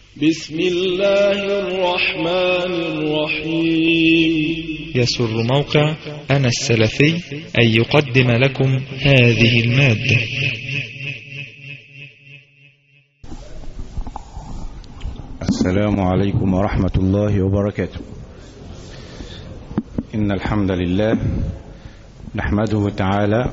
بسم الله الرحمن الرحيم يسر موقع أنا السلفي أن يقدم لكم هذه المادة السلام عليكم ورحمة الله وبركاته إن الحمد لله نحمده تعالى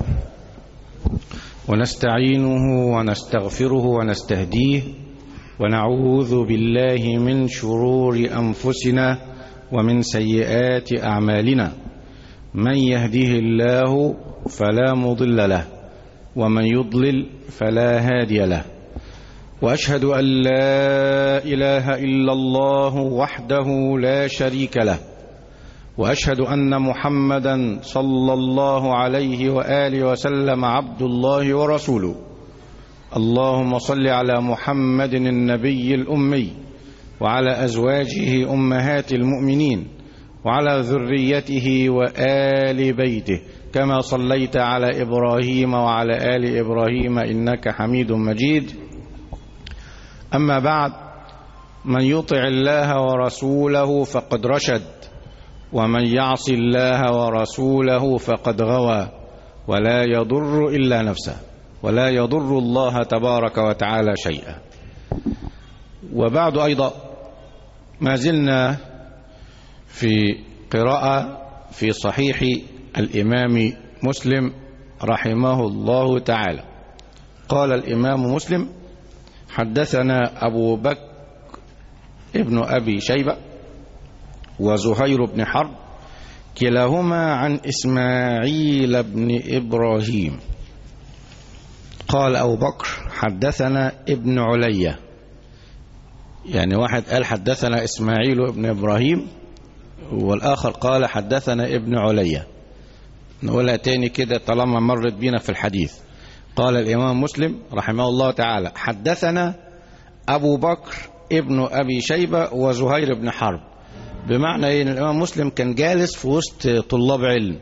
ونستعينه ونستغفره ونستهديه ونعوذ بالله من شرور أنفسنا ومن سيئات أعمالنا من يهده الله فلا مضل له ومن يضلل فلا هادي له وأشهد أن لا إله إلا الله وحده لا شريك له وأشهد أن محمدا صلى الله عليه وآله وسلم عبد الله ورسوله اللهم صل على محمد النبي الأمي وعلى أزواجه أمهات المؤمنين وعلى ذريته وآل بيته كما صليت على إبراهيم وعلى آل إبراهيم إنك حميد مجيد أما بعد من يطع الله ورسوله فقد رشد ومن يعص الله ورسوله فقد غوى ولا يضر إلا نفسه ولا يضر الله تبارك وتعالى شيئا وبعد أيضا ما زلنا في قراءة في صحيح الإمام مسلم رحمه الله تعالى قال الإمام مسلم حدثنا أبو بكر ابن أبي شيبة وزهير بن حرب كلاهما عن إسماعيل بن إبراهيم قال أبو بكر حدثنا ابن علية يعني واحد قال حدثنا إسماعيل بن إبراهيم والآخر قال حدثنا ابن علية نقولها تاني كده طالما مرت بينا في الحديث قال الإمام مسلم رحمه الله تعالى حدثنا أبو بكر ابن أبي شيبة وزهير بن حرب بمعنى ان الامام مسلم كان جالس في وسط طلاب علم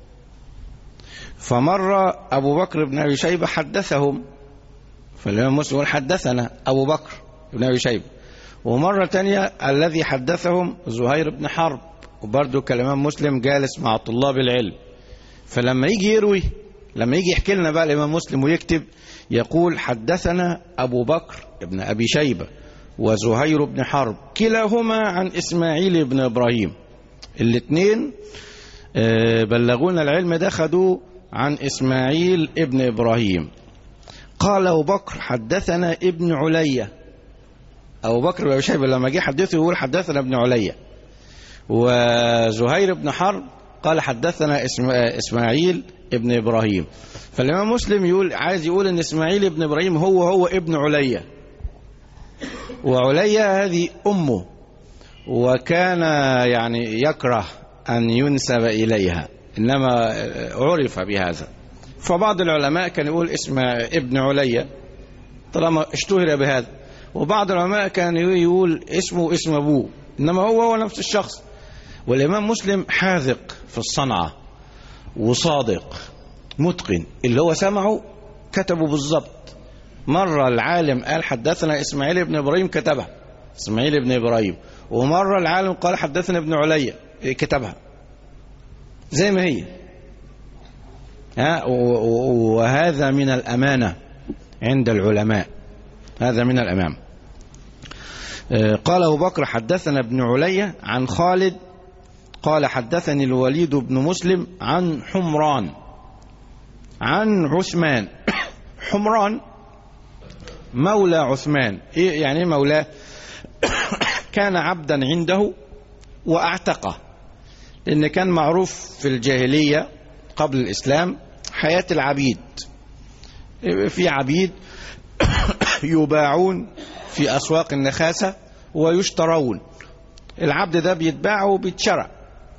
فمر ابو بكر بن ابي شيبه حدثهم فالامام مسلم يقول حدثنا ابو بكر بن ابي شيبه ومره تانية الذي حدثهم زهير بن حرب وبرضه كالامام مسلم جالس مع طلاب العلم فلما يجي يروي لما يجي يحكي لنا بقى الامام مسلم ويكتب يقول حدثنا ابو بكر بن ابي شيبه وزهير بن حرب كلاهما عن إسماعيل بن إبراهيم الاثنين بلغونا العلم ده خدوه عن إسماعيل ابن إبراهيم قال أبو بكر حدثنا ابن علية أبو بكر بن شيبة لما جه حدثه يقول حدثنا ابن علية وزهير بن حرب قال حدثنا إسماعيل ابن إبراهيم فالإمام مسلم يقول عايز يقول إن إسماعيل ابن إبراهيم هو هو ابن علية وعليا هذه أمه وكان يعني يكره أن ينسب إليها إنما عرف بهذا فبعض العلماء كان يقول اسم ابن عليا طالما اشتهر بهذا وبعض العلماء كان يقول اسمه اسم أبوه إنما هو هو نفس الشخص والإمام مسلم حاذق في الصنعة وصادق متقن اللي هو سمعه كتبه بالظبط مرة العالم قال حدثنا إسماعيل بن إبراهيم كتبها إسماعيل بن إبراهيم ومرة العالم قال حدثنا ابن عليا كتبها زي ما هي ها وهذا من الأمانة عند العلماء هذا من الأمام قال أبو بكر حدثنا ابن عليا عن خالد قال حدثني الوليد بن مسلم عن حمران عن عثمان حمران مولى عثمان إيه يعني مولاه كان عبدا عنده واعتقه لأن كان معروف في الجاهلية قبل الإسلام حياة العبيد في عبيد يباعون في أسواق النخاسة ويشترون العبد ده بيتباع وبيتشرى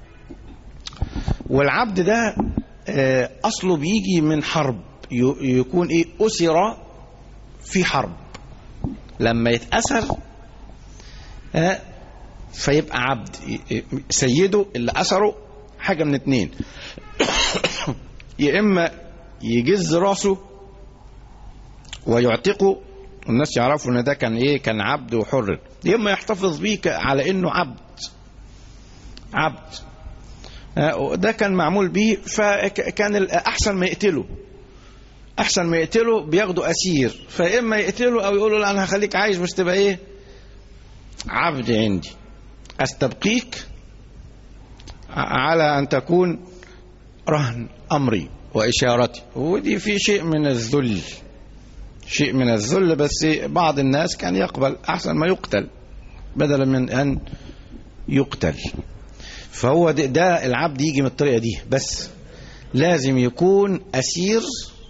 والعبد ده أصله بيجي من حرب يكون إيه أسر في حرب لما يتأسر فيبقى عبد سيده اللي أسره حاجة من اتنين يا إما يجز راسه ويعتقه والناس يعرفوا ان ده كان ايه كان عبد وحر يا اما يحتفظ بيه ك- على انه عبد عبد آه، ده كان معمول بيه فكان ال- احسن ما يقتله احسن ما يقتله بياخده اسير فاما يقتله او يقول له لا انا هخليك عايش بس تبقى ايه عبد عندي استبقيك ع- على ان تكون رهن امري واشارتي ودي في شيء من الذل شيء من الذل بس بعض الناس كان يقبل احسن ما يقتل بدلا من ان يقتل فهو ده, ده العبد يجي من الطريقه دي بس لازم يكون اسير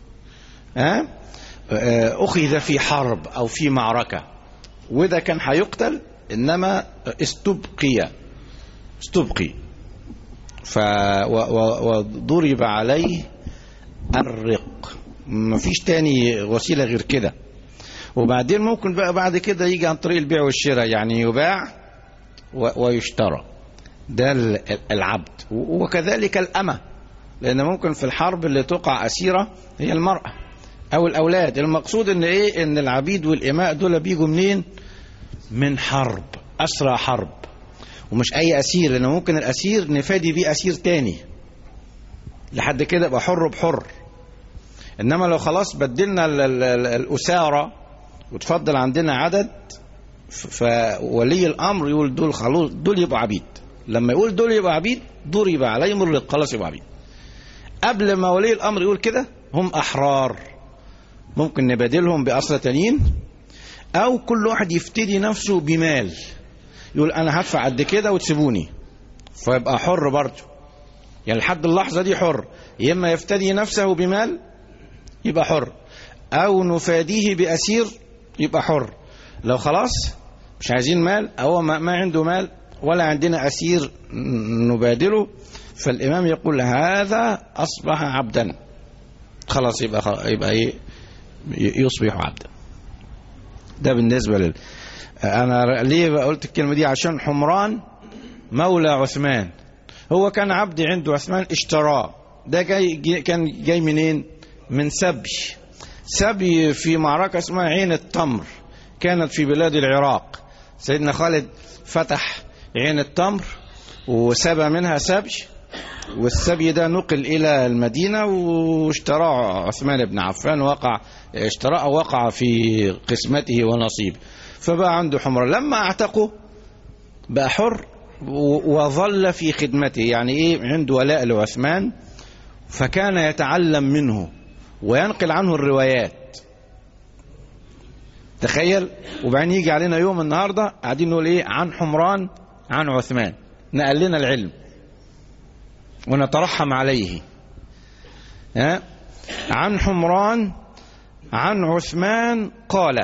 ها آه، اخذ في حرب او في معركه وده كان هيقتل انما استبقي استبقي ف و- و- وضرب عليه الرق مفيش تاني وسيله غير كده وبعدين ممكن بقى بعد كده يجي عن طريق البيع والشراء يعني يباع و- ويشترى ده ال- العبد و- وكذلك الأمة لأن ممكن في الحرب اللي تقع أسيرة هي المرأة أو الأولاد المقصود إن إيه إن العبيد والإماء دول بيجوا منين من حرب أسرى حرب ومش أي أسير لأن ممكن الأسير نفادي بيه أسير تاني لحد كده يبقى حر بحر إنما لو خلاص بدلنا ال- ال- ال- الأسارة وتفضل عندنا عدد ف- فولي الامر يقول دول خلاص دول يبقوا عبيد لما يقول دول يبقوا عبيد ضرب عليهم الرق خلاص يبقوا عبيد قبل ما ولي الامر يقول كده هم احرار ممكن نبادلهم باسرى تانيين او كل واحد يفتدي نفسه بمال يقول انا هدفع قد كده وتسيبوني فيبقى حر برضه يعني لحد اللحظه دي حر يا اما يفتدي نفسه بمال يبقى حر او نفاديه باسير يبقى حر لو خلاص مش عايزين مال او ما, ما عنده مال ولا عندنا اسير نبادله فالامام يقول هذا اصبح عبدا خلاص يبقى خلاص يبقى ايه يصبح عبدا ده بالنسبه لل انا ليه بقى قلت الكلمه دي عشان حمران مولى عثمان هو كان عبد عنده عثمان اشتراه ده جاي جي- كان جاي منين من سبي سبي في معركة اسمها عين التمر كانت في بلاد العراق سيدنا خالد فتح عين التمر وسبى منها سبي والسبي ده نقل إلى المدينة واشتراه عثمان بن عفان وقع اشتراه وقع في قسمته ونصيبه فبقى عنده حمرة لما اعتقه بقى حر و- وظل في خدمته يعني ايه عنده ولاء لعثمان فكان يتعلم منه وينقل عنه الروايات تخيل وبعدين يجي علينا يوم النهارده قاعدين نقول ايه عن حمران عن عثمان نقل لنا العلم ونترحم عليه ها عن حمران عن عثمان قال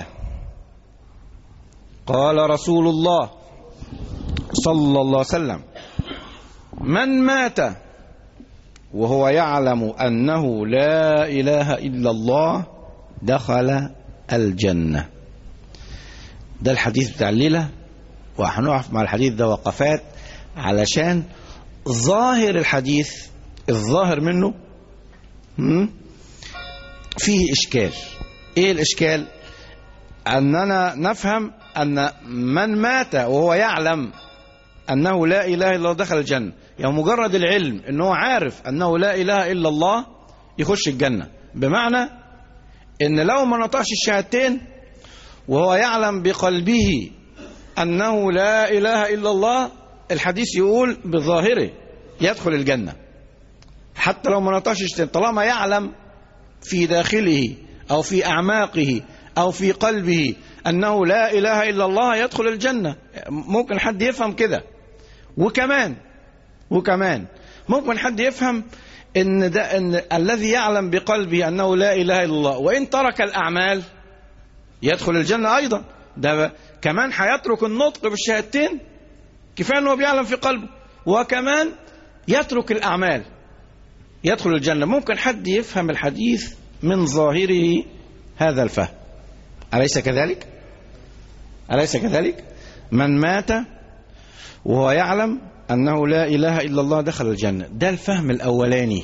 قال رسول الله صلى الله عليه وسلم من مات وهو يعلم انه لا اله الا الله دخل الجنه ده الحديث بتاع الليله وهنقف مع الحديث ده وقفات علشان ظاهر الحديث الظاهر منه هم؟ فيه اشكال ايه الاشكال اننا نفهم ان من مات وهو يعلم انه لا اله الا الله دخل الجنه يعني مجرد العلم ان هو عارف انه لا اله الا الله يخش الجنه بمعنى ان لو ما نطقش الشهادتين وهو يعلم بقلبه انه لا اله الا الله الحديث يقول بظاهره يدخل الجنه حتى لو ما نطقش الشهادتين طالما يعلم في داخله او في اعماقه او في قلبه انه لا اله الا الله يدخل الجنه ممكن حد يفهم كده وكمان وكمان ممكن حد يفهم ان ده ان الذي يعلم بقلبه انه لا اله الا الله وان ترك الاعمال يدخل الجنه ايضا ده كمان هيترك النطق بالشهادتين كفايه انه بيعلم في قلبه وكمان يترك الاعمال يدخل الجنه ممكن حد يفهم الحديث من ظاهره هذا الفهم اليس كذلك اليس كذلك من مات وهو يعلم أنه لا إله إلا الله دخل الجنة ده الفهم الأولاني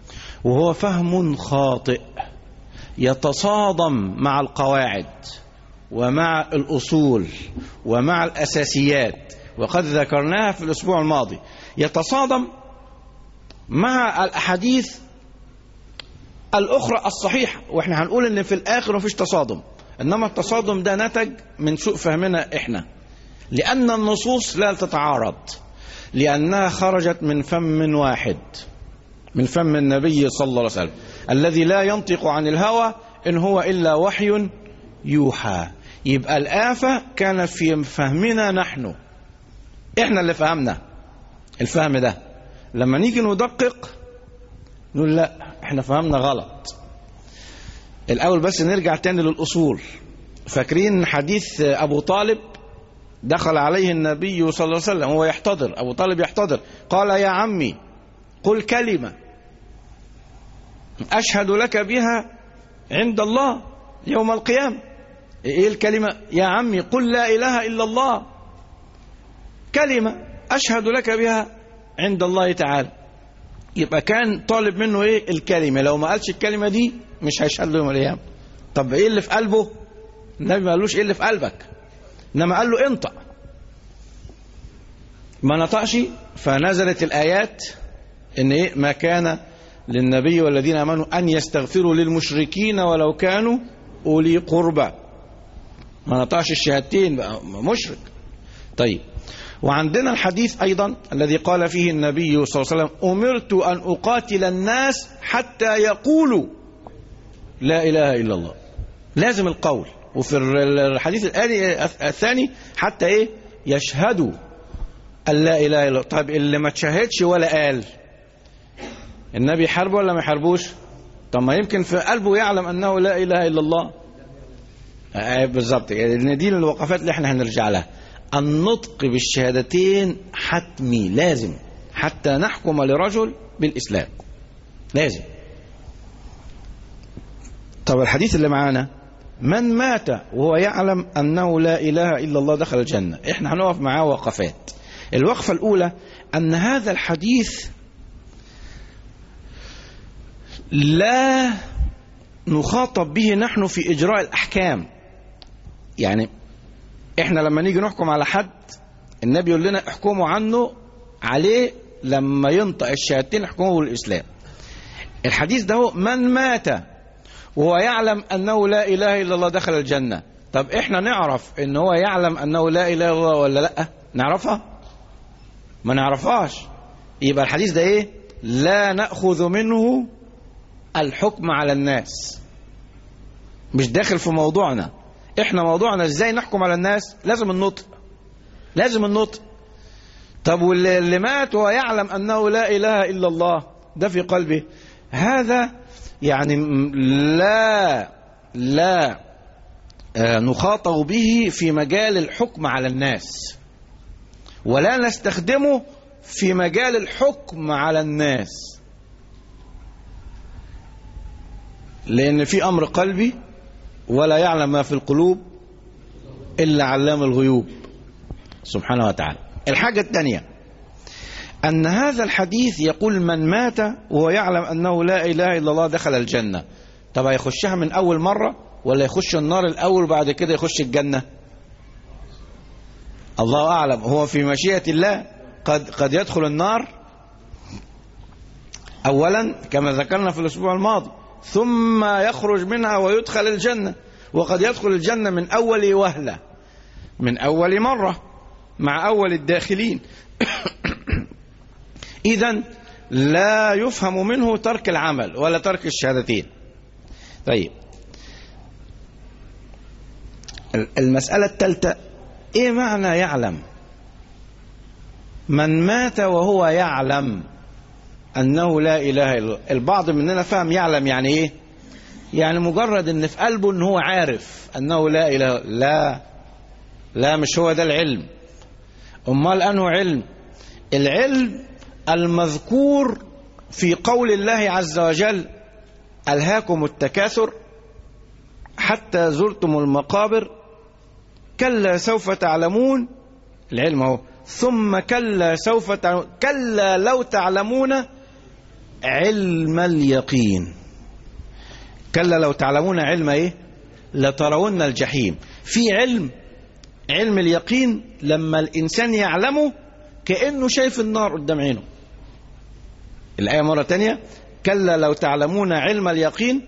وهو فهم خاطئ يتصادم مع القواعد ومع الأصول ومع الأساسيات وقد ذكرناها في الأسبوع الماضي يتصادم مع الأحاديث الأخرى الصحيحة وإحنا هنقول إن في الآخر مفيش تصادم إنما التصادم ده نتج من سوء فهمنا إحنا لأن النصوص لا تتعارض لأنها خرجت من فم واحد من فم النبي صلى الله عليه وسلم الذي لا ينطق عن الهوى إن هو إلا وحي يوحى يبقى الآفة كانت في فهمنا نحن إحنا اللي فهمنا الفهم ده لما نيجي ندقق نقول لا احنا فهمنا غلط الأول بس نرجع تاني للأصول فاكرين حديث أبو طالب دخل عليه النبي صلى الله عليه وسلم وهو يحتضر أبو طالب يحتضر قال يا عمي قل كلمة أشهد لك بها عند الله يوم القيامة إيه الكلمة يا عمي قل لا إله إلا الله كلمة أشهد لك بها عند الله تعالى يبقى كان طالب منه إيه الكلمة لو ما قالش الكلمة دي مش هيشهد له يوم القيامة طب إيه اللي في قلبه النبي ما قالوش إيه اللي في قلبك إنما قال له انطق ما نطقش فنزلت الآيات إن إيه ما كان للنبي والذين آمنوا أن يستغفروا للمشركين ولو كانوا أولي قربى ما نطقش الشهادتين بقى مشرك طيب وعندنا الحديث أيضا الذي قال فيه النبي صلى الله عليه وسلم أمرت أن أقاتل الناس حتى يقولوا لا إله إلا الله لازم القول وفي الحديث الثاني حتى إيه يشهدوا أن لا إله إلا الله طيب اللي ما تشهدش ولا قال النبي حاربه ولا ما يحاربوش طب ما يمكن في قلبه يعلم أنه لا إله إلا الله آه بالظبط يعني دي الوقفات اللي احنا هنرجع لها النطق بالشهادتين حتمي لازم حتى نحكم لرجل بالإسلام لازم طب الحديث اللي معانا من مات وهو يعلم أنه لا إله إلا الله دخل الجنة احنا هنقف معاه وقفات الوقفة الأولى أن هذا الحديث لا نخاطب به نحن في إجراء الأحكام يعني احنا لما نيجي نحكم على حد النبي يقول لنا احكموا عنه عليه لما ينطق الشهادتين احكموا بالإسلام الحديث ده من مات وهو يعلم أنه لا إله إلا الله دخل الجنة طب احنا نعرف ان هو يعلم أنه لا إله إلا الله ولا لا نعرفها ما نعرفهاش يبقى الحديث ده ايه لا نأخذ منه الحكم على الناس مش داخل في موضوعنا احنا موضوعنا ازاي نحكم على الناس لازم النطق لازم النطق طب واللي مات وهو يعلم انه لا اله الا الله ده في قلبه هذا يعني لا لا نخاطب به في مجال الحكم على الناس ولا نستخدمه في مجال الحكم على الناس لأن في أمر قلبي ولا يعلم ما في القلوب إلا علام الغيوب سبحانه وتعالى الحاجة الثانية أن هذا الحديث يقول من مات وهو يعلم أنه لا إله إلا الله دخل الجنة طب هيخشها من أول مرة ولا يخش النار الأول وبعد كده يخش الجنة الله أعلم هو في مشيئة الله قد, قد يدخل النار أولا كما ذكرنا في الأسبوع الماضي ثم يخرج منها ويدخل الجنة وقد يدخل الجنة من أول وهلة من أول مرة مع أول الداخلين إذا لا يفهم منه ترك العمل ولا ترك الشهادتين طيب المسألة الثالثة إيه معنى يعلم من مات وهو يعلم أنه لا إله إلا الله البعض مننا فهم يعلم يعني إيه يعني مجرد أن في قلبه أنه هو عارف أنه لا إله لا لا مش هو ده العلم أمال أنه علم العلم المذكور في قول الله عز وجل ألهاكم التكاثر حتى زرتم المقابر كلا سوف تعلمون العلم هو ثم كلا سوف تعلمون كلا لو تعلمون علم اليقين كلا لو تعلمون علم ايه لترون الجحيم في علم علم اليقين لما الإنسان يعلمه كأنه شايف النار قدام عينه الآية مرة تانية كلا لو تعلمون علم اليقين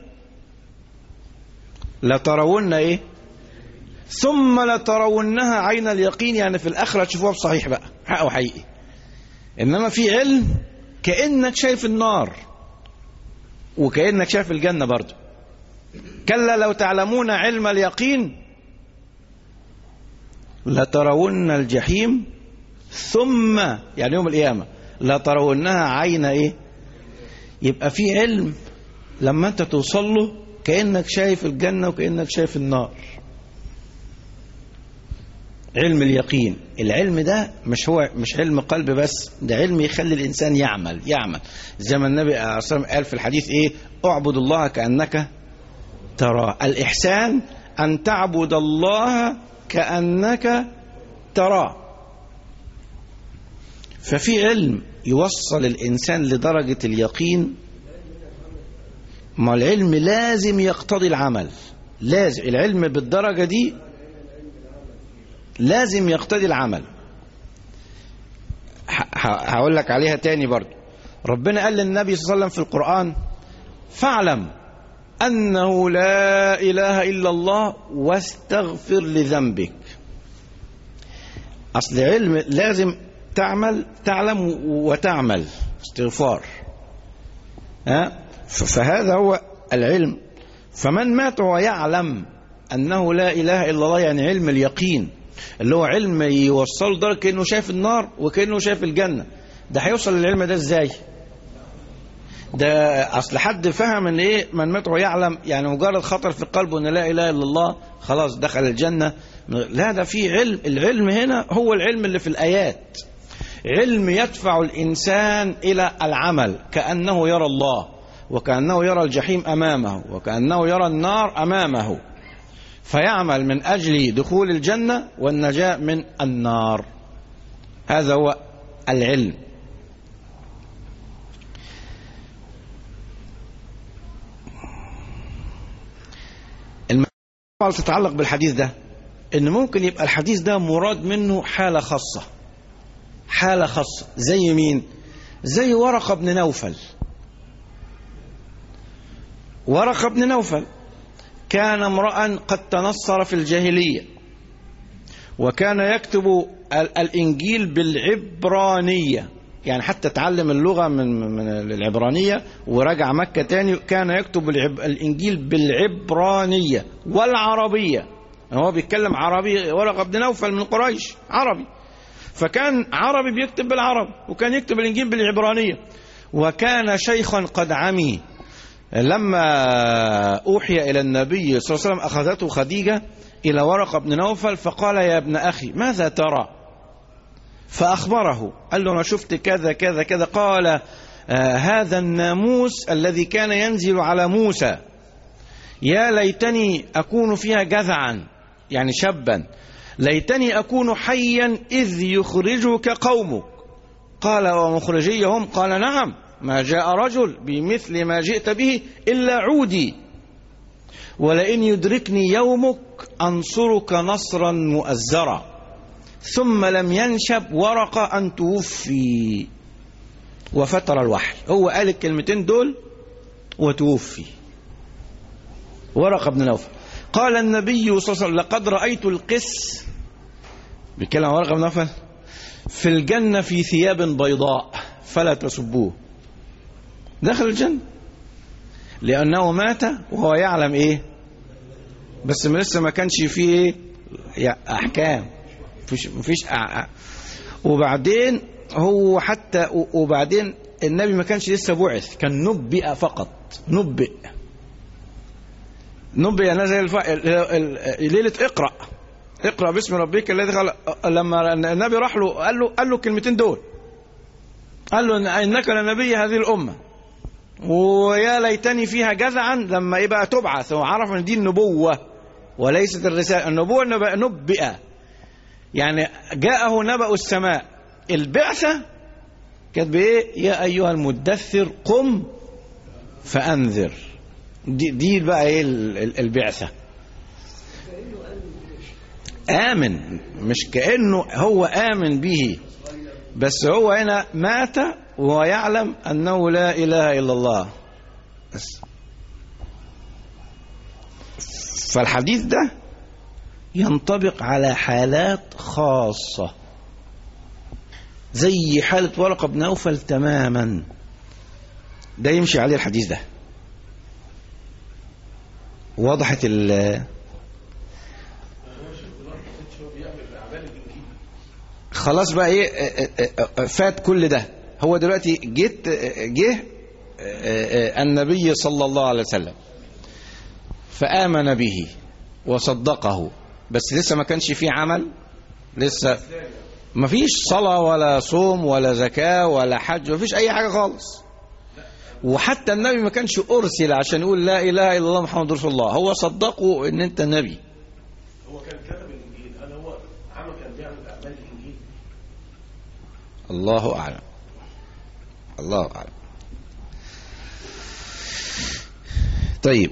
لترون ايه ثم لترونها عين اليقين يعني في الآخرة تشوفوها بصحيح بقى حق وحقيقي إنما في علم كأنك شايف النار وكأنك شايف الجنة برضو كلا لو تعلمون علم اليقين لترون الجحيم ثم يعني يوم القيامة لترونها عين ايه يبقى في علم لما انت توصل له كأنك شايف الجنة وكأنك شايف النار علم اليقين العلم ده مش هو مش علم قلب بس ده علم يخلي الإنسان يعمل يعمل زي ما النبي عليه الصلاة والسلام قال في الحديث ايه اعبد الله كأنك ترى الإحسان أن تعبد الله كأنك تراه ففي علم يوصل الإنسان لدرجة اليقين ما العلم لازم يقتضي العمل لازم العلم بالدرجة دي لازم يقتضي العمل هقول لك عليها تاني برضو ربنا قال للنبي صلى الله عليه وسلم في القرآن فاعلم أنه لا إله إلا الله واستغفر لذنبك أصل علم لازم تعمل تعلم وتعمل استغفار ها فهذا هو العلم فمن مات ويعلم أنه لا إله إلا الله يعني علم اليقين اللي هو علم يوصل درجة كأنه شايف النار وكأنه شايف الجنة ده هيوصل للعلم ده ازاي ده اصل حد فهم ان ايه من مات ويعلم يعني مجرد خطر في قلبه ان لا اله الا الله خلاص دخل الجنه لا ده في علم العلم هنا هو العلم اللي في الايات علم يدفع الانسان الى العمل كانه يرى الله وكانه يرى الجحيم امامه وكانه يرى النار امامه فيعمل من اجل دخول الجنه والنجاه من النار هذا هو العلم المسألة تتعلق بالحديث ده ان ممكن يبقى الحديث ده مراد منه حالة خاصة حالة خاصة زي مين زي ورقة بن نوفل ورقة بن نوفل كان امرأ قد تنصر في الجاهلية وكان يكتب الإنجيل بالعبرانية يعني حتى تعلم اللغة من من العبرانية ورجع مكة تاني كان يكتب الإنجيل بالعبرانية والعربية هو بيتكلم عربي ورقة بن نوفل من قريش عربي فكان عربي بيكتب بالعربي وكان يكتب الإنجيل بالعبرانية وكان شيخا قد عمي لما أوحي إلى النبي صلى الله عليه وسلم أخذته خديجة إلى ورقة بن نوفل فقال يا ابن أخي ماذا ترى فأخبره قال له أنا شفت كذا كذا كذا قال آه هذا الناموس الذي كان ينزل على موسى يا ليتني أكون فيها جذعا يعني شابا ليتني أكون حيا إذ يخرجك قومك قال ومخرجي هم قال نعم ما جاء رجل بمثل ما جئت به إلا عودي ولئن يدركني يومك أنصرك نصرا مؤزرا ثم لم ينشب ورقة أن توفي وفتر الوحي هو قال الكلمتين دول وتوفي ورقة بن نوفل قال النبي صلى الله عليه وسلم لقد رأيت القس بيتكلم عن ورقة بن نوفل في الجنة في ثياب بيضاء فلا تسبوه دخل الجنة لأنه مات وهو يعلم إيه بس لسه ما كانش فيه إيه أحكام مفيش مفيش أع... وبعدين هو حتى وبعدين النبي ما كانش لسه بعث كان نبئ فقط نبئ نبئ انا زي الف... ليله اقرا اقرا باسم ربك الذي خلق لما النبي راح له قال له قال له الكلمتين دول قال له انك لنبي هذه الامه ويا ليتني فيها جزعا لما يبقى تبعث وعرف ان دي النبوه وليست الرساله النبوه نبئ يعني جاءه نبأ السماء البعثة كانت بإيه يا أيها المدثر قم فأنذر دي, دي بقى إيه البعثة آمن مش كأنه هو آمن به بس هو هنا مات ويعلم أنه لا إله إلا الله بس فالحديث ده ينطبق على حالات خاصة زي حالة ورقة بن نوفل تماما ده يمشي عليه الحديث ده وضحت ال خلاص بقى ايه اه، اه، اه، فات كل ده هو دلوقتي جيت اه، جه اه، اه، النبي صلى الله عليه وسلم فآمن به وصدقه بس لسه ما كانش فيه عمل لسه ما فيش صلاة ولا صوم ولا زكاة ولا حج ما فيش أي حاجة خالص وحتى النبي ما كانش أرسل عشان يقول لا إله إلا الله محمد رسول الله هو صدقه إن أنت نبي هو كان كتب الانجيل هل هو عمل كان بيعمل اعمال الانجيل الله أعلم الله أعلم طيب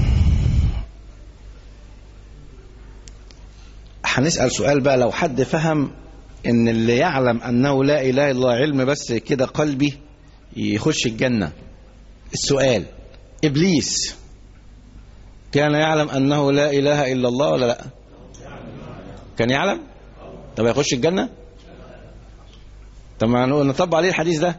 هنسأل سؤال بقى لو حد فهم ان اللي يعلم انه لا اله الا الله علم بس كده قلبي يخش الجنة السؤال ابليس كان يعلم انه لا اله الا الله ولا لا كان يعلم طب يخش الجنة طب ما نقول نطبق عليه الحديث ده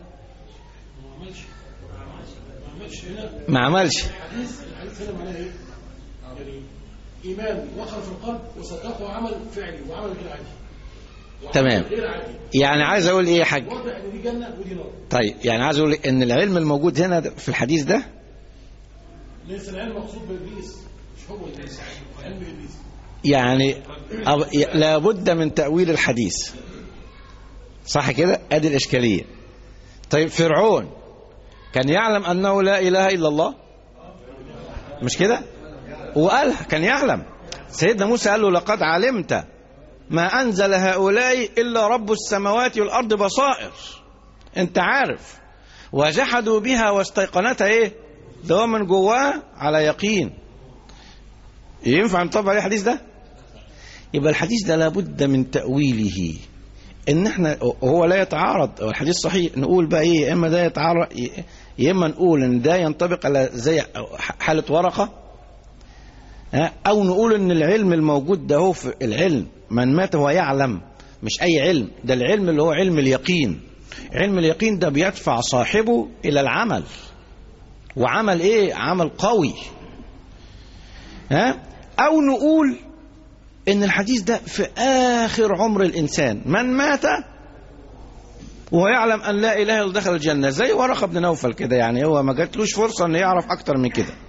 ما عملش الحديث الحديث هنا معناه ايه؟ يعني ايمان وقر في القلب وصدقه عمل فعلي وعمل غير عادي وعمل تمام. غير عادي يعني عايز اقول ايه يا حاج واضح ان دي جنه ودي نار طيب يعني عايز اقول ان العلم الموجود هنا في الحديث ده ليس العلم مقصود بابليس مش هو ابليس علم ابليس يعني أب- ي- لابد من تأويل الحديث صح كده ادي الاشكاليه طيب فرعون كان يعلم انه لا اله الا الله مش كده وقالها كان يعلم سيدنا موسى قال له لقد علمت ما انزل هؤلاء الا رب السماوات والارض بصائر انت عارف وجحدوا بها واستيقنتها ايه ده هو من جواه على يقين ينفع نطبق عليه الحديث ده يبقى الحديث ده لابد من تأويله ان احنا هو لا يتعارض هو الحديث صحيح نقول بقى ايه يا اما ده يتعارض يا اما نقول ان ده ينطبق على زي حالة ورقة ها، او نقول ان العلم الموجود ده هو في العلم من مات هو يعلم مش اي علم ده العلم اللي هو علم اليقين علم اليقين ده بيدفع صاحبه الى العمل وعمل ايه عمل قوي ها او نقول ان الحديث ده في اخر عمر الانسان من مات وهو يعلم ان لا اله الا الله دخل الجنه زي ورقه بن نوفل كده يعني هو ما جاتلوش فرصه انه يعرف اكتر من كده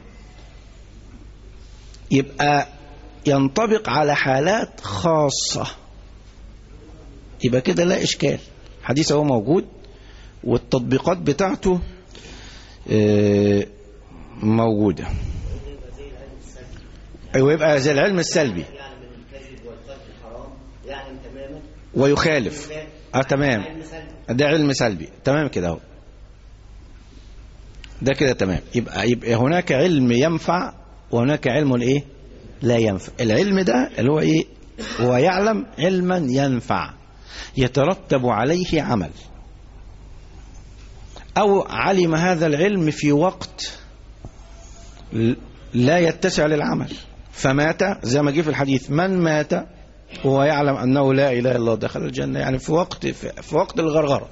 يبقى ينطبق على حالات خاصه يبقى كده لا اشكال الحديث هو موجود والتطبيقات بتاعته آه، موجوده ويبقى زي العلم السلبي يعلم من الكذب والقتل حرام يعلم تماما ويخالف اه تمام علم سلبي ده علم سلبي تمام كده اهو ده كده تمام يبقى يبقى هناك علم ينفع وهناك علم ايه لا ينفع العلم ده اللي هو ايه هو يعلم علما ينفع يترتب عليه عمل او علم هذا العلم في وقت ل- لا يتسع للعمل فمات زي ما جه في الحديث من مات وهو يعلم انه لا اله الا الله دخل الجنه يعني في وقت في, في وقت الغرغره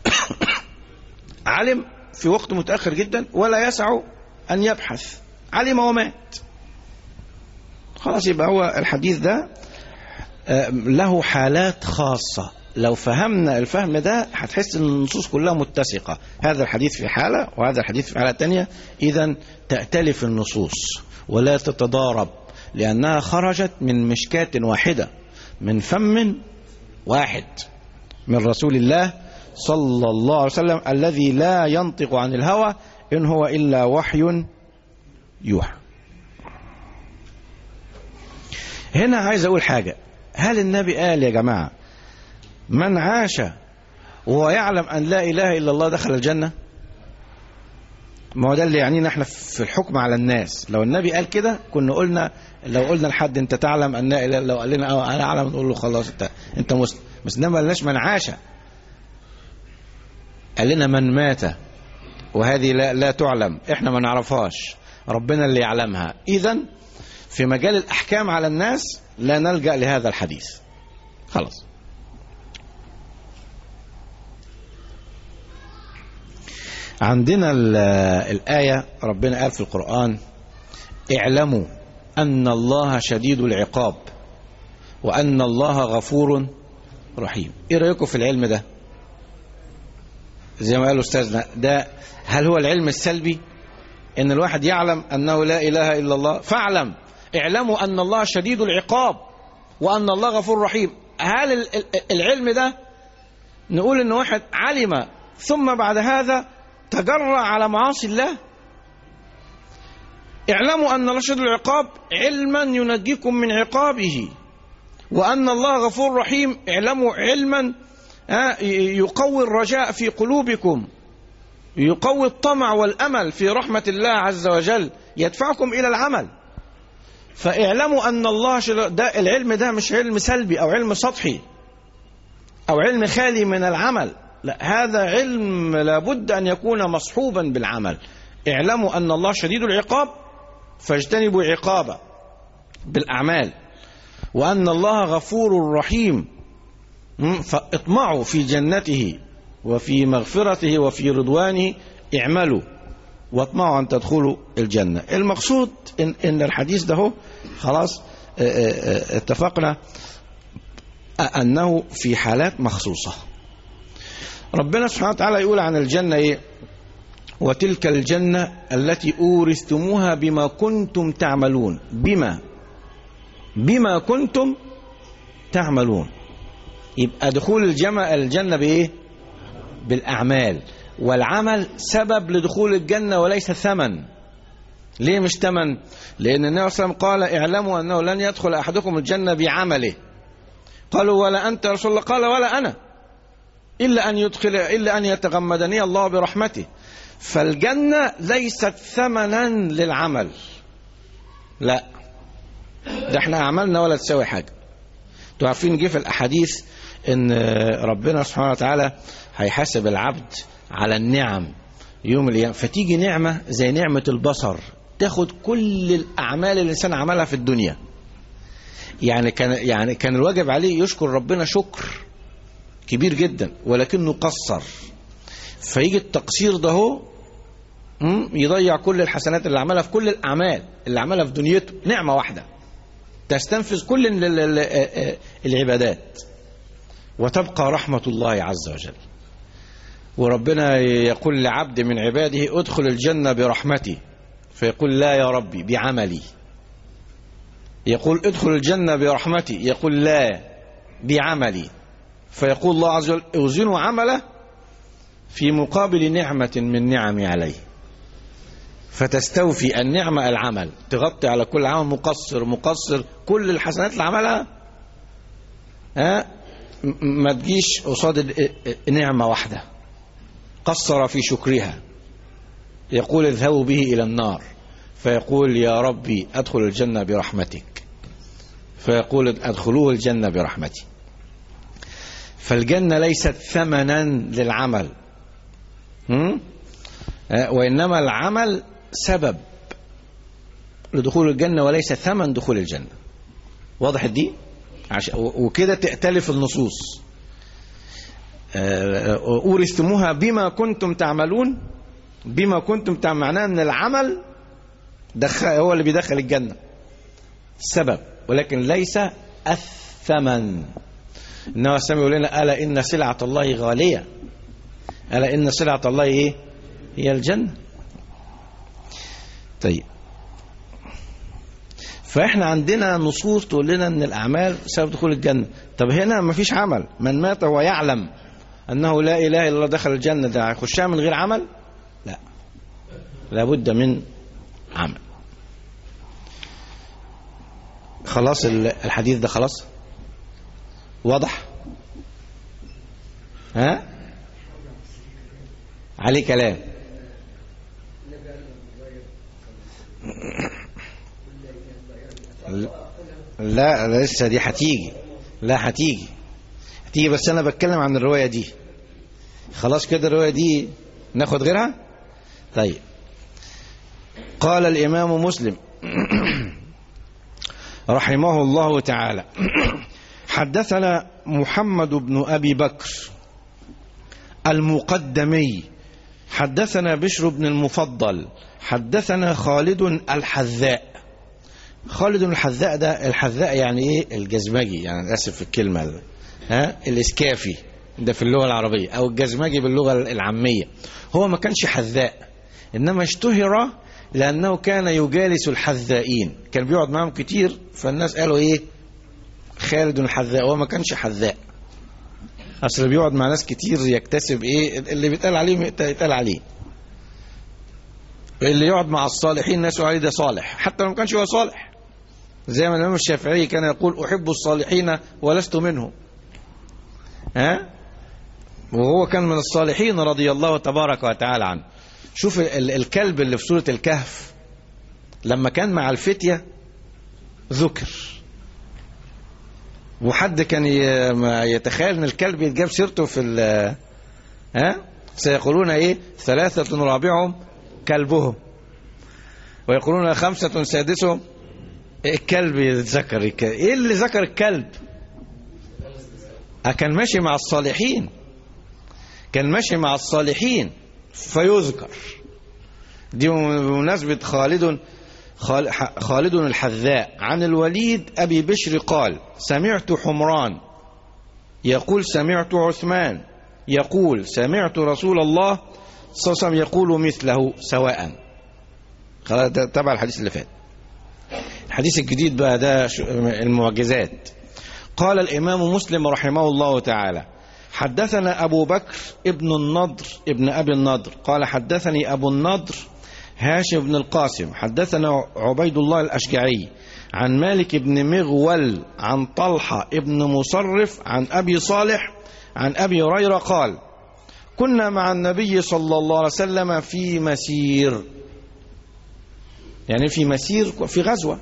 علم في وقت متاخر جدا ولا يسع ان يبحث علم ومات خلاص يبقى هو الحديث ده آه، له حالات خاصة لو فهمنا الفهم ده هتحس ان النصوص كلها متسقة هذا الحديث في حالة وهذا الحديث في حالة تانية اذا تأتلف النصوص ولا تتضارب لأنها خرجت من مشكاة واحدة من فم واحد من رسول الله صلى الله عليه وسلم الذي لا ينطق عن الهوى إن هو إلا وحي يوحى هنا عايز أقول حاجة هل النبي قال يا جماعة من عاش وهو يعلم أن لا إله إلا الله دخل الجنة ما هو ده اللي يعنينا احنا في الحكم على الناس لو النبي قال كده كنا قلنا لو قلنا لحد انت تعلم ان لا إله إلا- لو قال لنا اه انا اعلم نقول له خلاص انت انت مسلم بس انما ما قالناش من عاش قال لنا من مات وهذه لا, لا تعلم احنا ما نعرفهاش ربنا اللي يعلمها اذا في مجال الاحكام على الناس لا نلجا لهذا الحديث خلاص عندنا ال- الآية ربنا قال في القرآن اعلموا أن الله شديد العقاب وأن الله غفور رحيم إيه رأيكم في العلم ده زي ما قال أستاذنا ده هل هو العلم السلبي إن الواحد يعلم أنه لا إله إلا الله فاعلم اعلموا أن الله شديد العقاب وأن الله غفور رحيم هل ال- ال- العلم ده نقول ان واحد علم ثم بعد هذا تجرأ على معاصي الله اعلموا ان الله شديد العقاب علما ينجيكم من عقابه وان الله غفور رحيم اعلموا علما آه، يقوي الرجاء في قلوبكم يقوي الطمع والامل في رحمه الله عز وجل يدفعكم الى العمل فاعلموا ان الله شديد ده العلم ده مش علم سلبي او علم سطحي أو علم خالي من العمل لا هذا علم لابد أن يكون مصحوبا بالعمل اعلموا أن الله شديد العقاب فاجتنبوا عقابه بالأعمال وأن الله غفور رحيم م? فاطمعوا في جنته وفي مغفرته وفي رضوانه اعملوا واطمعوا أن تدخلوا الجنة المقصود إن, إن الحديث ده هو خلاص اه، اه، اه، اتفقنا أنه في حالات مخصوصة ربنا سبحانه وتعالى يقول عن الجنة إيه وتلك الجنة التي أورثتموها بما كنتم تعملون بما بما كنتم تعملون يبقى دخول الجنة الجنة بإيه بالأعمال والعمل سبب لدخول الجنة وليس ثمن ليه مش ثمن لأن النبي صلى الله عليه وسلم قال اعلموا أنه لن يدخل أحدكم الجنة بعمله قالوا ولا أنت يا رسول الله قال ولا أنا إلا أن يدخل إلا أن يتغمدني الله برحمته فالجنة ليست ثمنا للعمل لا ده احنا أعمالنا ولا تساوي حاجة انتوا عارفين جه في الأحاديث إن ربنا سبحانه وتعالى هيحاسب العبد على النعم يوم القيامة فتيجي نعمة زي نعمة البصر تاخد كل الأعمال اللي الإنسان عملها في الدنيا يعني كان يعني كان الواجب عليه يشكر ربنا شكر كبير جدا ولكنه قصر فيجي التقصير ده هو مم، يضيع كل الحسنات اللي عملها في كل الاعمال اللي عملها في دنيته نعمه واحده تستنفذ كل ال- ال- ال- العبادات وتبقى رحمه الله عز وجل وربنا يقول لعبد من عباده ادخل الجنه برحمتي فيقول لا يا ربي بعملي يقول ادخل الجنة برحمتي يقول لا بعملي فيقول الله عز وجل اوزنوا عمله في مقابل نعمة من نعمي عليه فتستوفي النعمة العمل تغطي على كل عمل مقصر مقصر كل الحسنات اللي عملها ها م- ما تجيش قصاد ال- نعمة واحدة قصر في شكرها يقول اذهبوا به إلى النار فيقول يا ربي أدخل الجنة برحمتك فيقول أدخلوه الجنة برحمتي فالجنة ليست ثمنا للعمل هم؟ آه، وإنما العمل سبب لدخول الجنة وليس ثمن دخول الجنة واضح دي عش... و- وكده تأتلف النصوص آه، أورثتموها بما كنتم تعملون بما كنتم تعملون معناه أن العمل دخل هو اللي بيدخل الجنة السبب ولكن ليس الثمن إنما السلام يقول لنا ألا إن سلعة الله غالية ألا إن سلعة الله إيه هي الجنة طيب فإحنا عندنا نصوص تقول لنا أن الأعمال سبب دخول الجنة طب هنا ما فيش عمل من مات وهو يعلم أنه لا إله إلا الله دخل الجنة ده هيخشها من غير عمل لا لابد من عمل خلاص ال- الحديث ده خلاص واضح ها عليه كلام لا لسه دي هتيجي لا هتيجي هتيجي بس انا بتكلم عن الروايه دي خلاص كده الروايه دي ناخد غيرها طيب قال الامام مسلم رحمه الله تعالى حدثنا محمد بن ابي بكر المقدمي حدثنا بشر بن المفضل حدثنا خالد الحذاء خالد الحذاء ده الحذاء يعني ايه الجزمجي يعني اسف في الكلمه دي. ها الاسكافي ده في اللغه العربيه او الجزمجي باللغه العاميه هو ما كانش حذاء انما اشتهر لانه كان يجالس الحذائين كان بيقعد معاهم كتير فالناس قالوا ايه خالد الحذاء هو ما كانش حذاء اصل اللي بيقعد مع ناس كتير يكتسب ايه اللي بيتقال عليه يتقال عليه اللي يقعد مع الصالحين الناس يقول عليه ده صالح حتى لو ما كانش هو صالح زي ما الامام الشافعي كان يقول احب الصالحين ولست منهم ها وهو كان من الصالحين رضي الله تبارك وتعالى عنه شوف ال- الكلب اللي في سورة الكهف لما كان مع الفتية ذكر وحد كان ي- ما يتخيل ان الكلب يتجاب سيرته في ال- ها سيقولون ايه ثلاثة رابعهم كلبهم ويقولون خمسة سادسهم الكلب يتذكر الك- ايه اللي ذكر الكلب آه، كان ماشي مع الصالحين كان ماشي مع الصالحين فيذكر دي بمناسبة خالد خال- ح- خالد الحذاء عن الوليد أبي بشر قال سمعت حمران يقول سمعت عثمان يقول سمعت رسول الله صلى الله عليه وسلم يقول مثله سواء خلاص ده تبع الحديث اللي فات الحديث الجديد بقى ده ش- المعجزات قال الإمام مسلم رحمه الله تعالى حدثنا أبو بكر ابن النضر ابن أبي النضر قال حدثني أبو النضر هاشم بن القاسم حدثنا عبيد الله الأشجعي عن مالك بن مغول عن طلحة ابن مصرف عن أبي صالح عن أبي هريرة قال كنا مع النبي صلى الله عليه وسلم في مسير يعني في مسير في غزوة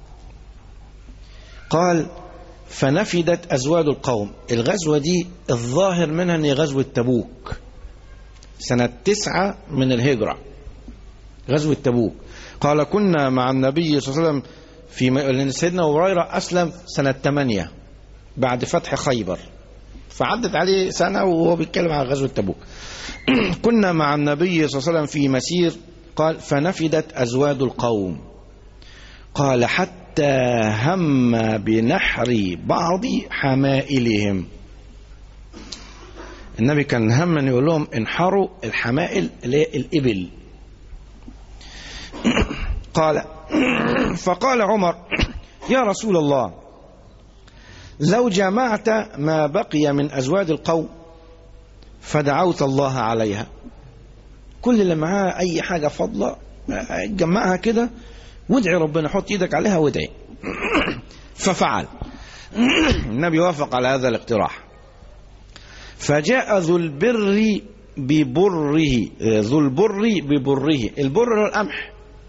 قال فنفدت أزواج القوم الغزوة دي الظاهر منها أن هي غزوة تبوك سنة تسعة من الهجرة غزوة تبوك قال كنا مع النبي صلى الله عليه وسلم في م... لأن سيدنا أبو هريرة أسلم سنة 8 بعد فتح خيبر فعدت عليه سنة وهو بيتكلم عن غزوة تبوك كنا مع النبي صلى الله عليه وسلم في مسير قال فنفدت أزواج القوم قال حتى هم بنحر بعض حمائلهم النبي كان هم ان يقول لهم انحروا الحمائل اللي هي الابل قال فقال عمر يا رسول الله لو جمعت ما بقي من ازواج القوم فدعوت الله عليها كل اللي معاه اي حاجه فاضله جمعها كده وادعي ربنا حط ايدك عليها وادعي ففعل النبي وافق على هذا الاقتراح فجاء ذو البر ببره ذو البر ببره البر هو القمح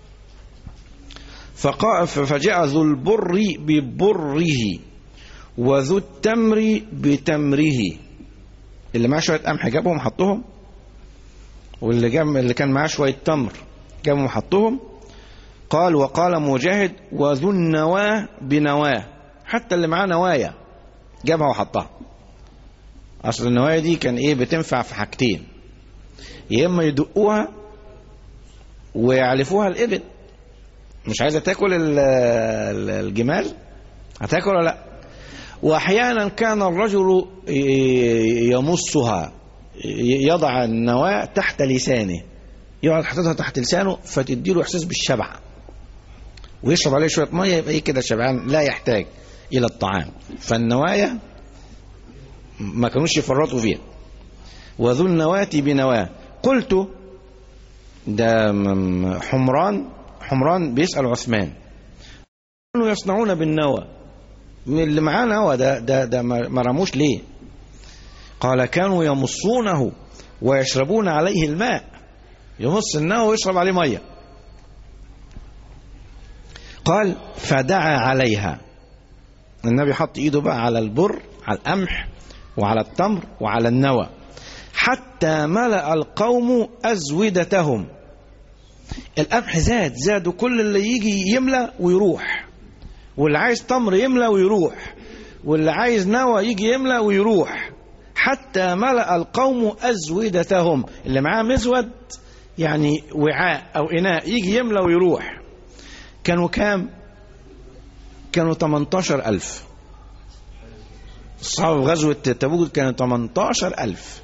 فقا- فجاء ذو البر ببره وذو التمر بتمره اللي معاه شويه قمح جابهم حطهم واللي جاب اللي كان معاه شويه تمر جابهم حطهم قال وقال مجاهد وذو النواه بنواه حتى اللي معاه نوايا جابها وحطها اصل النوايا دي كان ايه بتنفع في حاجتين يا اما يدقوها ويعلفوها الابل مش عايزه تاكل ال- ال- الجمال هتاكل ولا لا واحيانا كان الرجل ي- يمصها ي- يضع النواه تحت لسانه يقعد حاططها تحت لسانه فتديله احساس بالشبع ويشرب عليه شويه ميه يبقى ايه كده شبعان لا يحتاج الى الطعام فالنوايا ما كانوش يفرطوا فيها وذو النواة بنواه قلت ده م- حمران حمران بيسأل عثمان كانوا يصنعون بالنوى من اللي معاه نوى ده ده ده ما ما رموش ليه قال كانوا يمصونه ويشربون عليه الماء يمص النوى ويشرب عليه ميه قال فدعا عليها النبي حط ايده بقى على البر على القمح وعلى التمر وعلى النوى حتى ملأ القوم أزودتهم القمح زاد زاد وكل اللي يجي يملى ويروح واللي عايز تمر يملى ويروح واللي عايز نوى يجي يملى ويروح حتى ملأ القوم أزودتهم اللي معاه مزود يعني وعاء أو إناء يجي يملى ويروح كانوا كام كانوا 18 ألف صحابة غزوة تبوك كانوا 18 ألف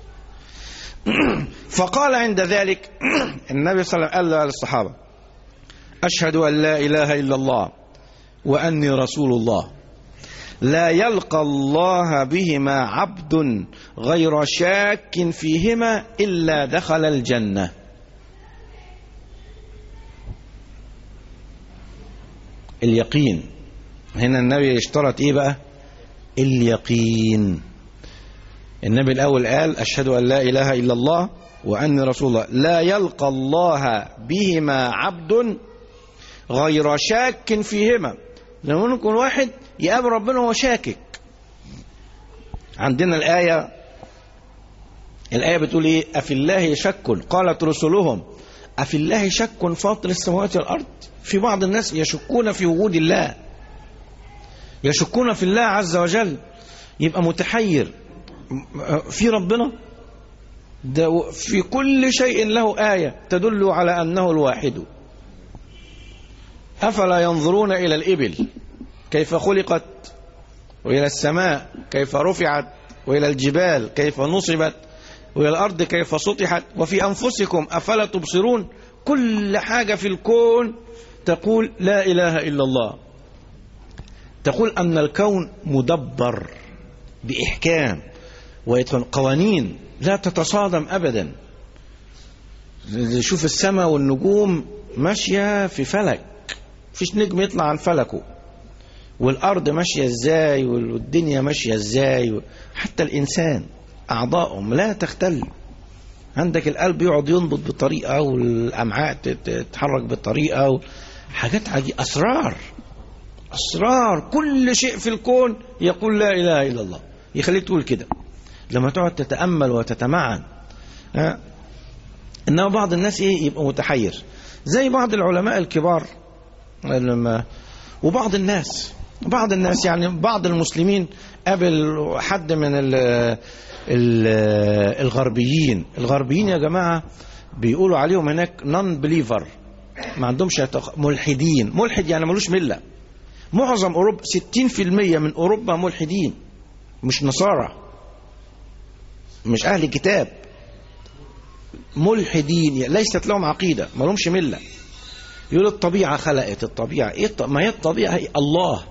فقال عند ذلك النبي صلى الله عليه وسلم قال للصحابة أشهد أن لا إله إلا الله وأني رسول الله لا يلقى الله بهما عبد غير شاك فيهما إلا دخل الجنة اليقين هنا النبي اشترط ايه بقى اليقين النبي الاول قال اشهد ان لا اله الا الله واني رسول الله لا يلقى الله بهما عبد غير شاك فيهما لما ممكن واحد يقابل ربنا وهو شاكك عندنا الآية الآية بتقول إيه أفي الله شك قالت رسلهم أفي الله شك فاطر السماوات والأرض في بعض الناس يشكون في وجود الله يشكون في الله عز وجل يبقى متحير في ربنا ده في كل شيء له آية تدل على أنه الواحد أفلا ينظرون إلى الإبل كيف خلقت وإلى السماء كيف رفعت وإلى الجبال كيف نصبت وإلى الأرض كيف سطحت وفي أنفسكم أفلا تبصرون كل حاجة في الكون تقول لا إله إلا الله تقول أن الكون مدبر بإحكام ويدخل قوانين لا تتصادم أبدا شوف السماء والنجوم ماشية في فلك فيش نجم يطلع عن فلكه والأرض ماشية ازاي والدنيا ماشية ازاي حتى الإنسان أعضائهم لا تختل عندك القلب يقعد ينبض بطريقة والأمعاء تتحرك بطريقة حاجات عجيبة أسرار أسرار كل شيء في الكون يقول لا إله إلا الله يخليك تقول كده لما تقعد تتأمل وتتمعن ها إنما بعض الناس إيه يبقى متحير زي بعض العلماء الكبار لما وبعض الناس بعض الناس يعني بعض المسلمين قابل حد من ال ال الغربيين الغربيين يا جماعة بيقولوا عليهم هناك نون بليفر ما عندهمش يتخ... ملحدين ملحد يعني ملوش ملة معظم أوروبا 60% من أوروبا ملحدين مش نصارى مش أهل كتاب ملحدين ليست لهم عقيدة ما لهمش ملة يقول الطبيعة خلقت الطبيعة إيه الط... ما هي الطبيعة هي الله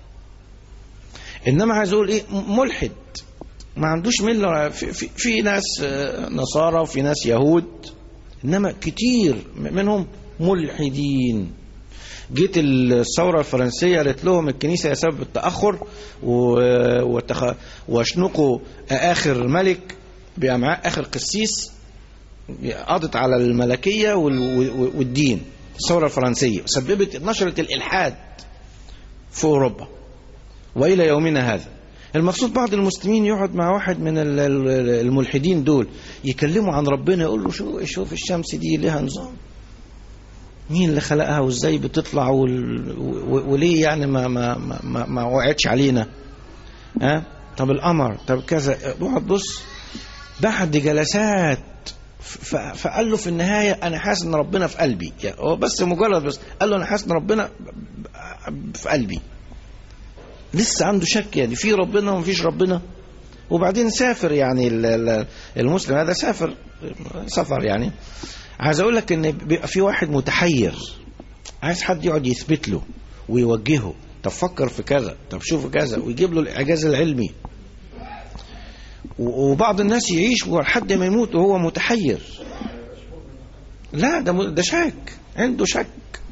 إنما عايز أقول إيه ملحد ما عندوش ملة في, في, في ناس نصارى وفي ناس يهود إنما كتير منهم ملحدين جيت الثورة الفرنسية قالت لهم الكنيسة سبب التأخر وتخ... واشنقوا آخر ملك بأمعاء آخر قسيس قضت على الملكية والدين الثورة الفرنسية سببت نشرة الإلحاد في أوروبا وإلى يومنا هذا المقصود بعض المسلمين يقعد مع واحد من الملحدين دول يكلموا عن ربنا يقول له شو شوف الشمس دي لها نظام مين اللي خلقها وازاي بتطلع وال... وليه يعني ما ما ما, ما وقعتش علينا ها طب القمر طب كذا اقعد بص بعد جلسات ف... فقال له في النهايه انا حاسس ان ربنا في قلبي يعني هو بس مجرد بس قال له انا حاسس ان ربنا في قلبي لسه عنده شك يعني في ربنا ومفيش ربنا وبعدين سافر يعني المسلم هذا سافر سفر يعني عايز اقول لك ان بيبقى في واحد متحير عايز حد يقعد يثبت له ويوجهه طب فكر في كذا طب شوف كذا ويجيب له الاعجاز العلمي وبعض الناس يعيش لحد ما يموت وهو متحير لا ده ده شك عنده شك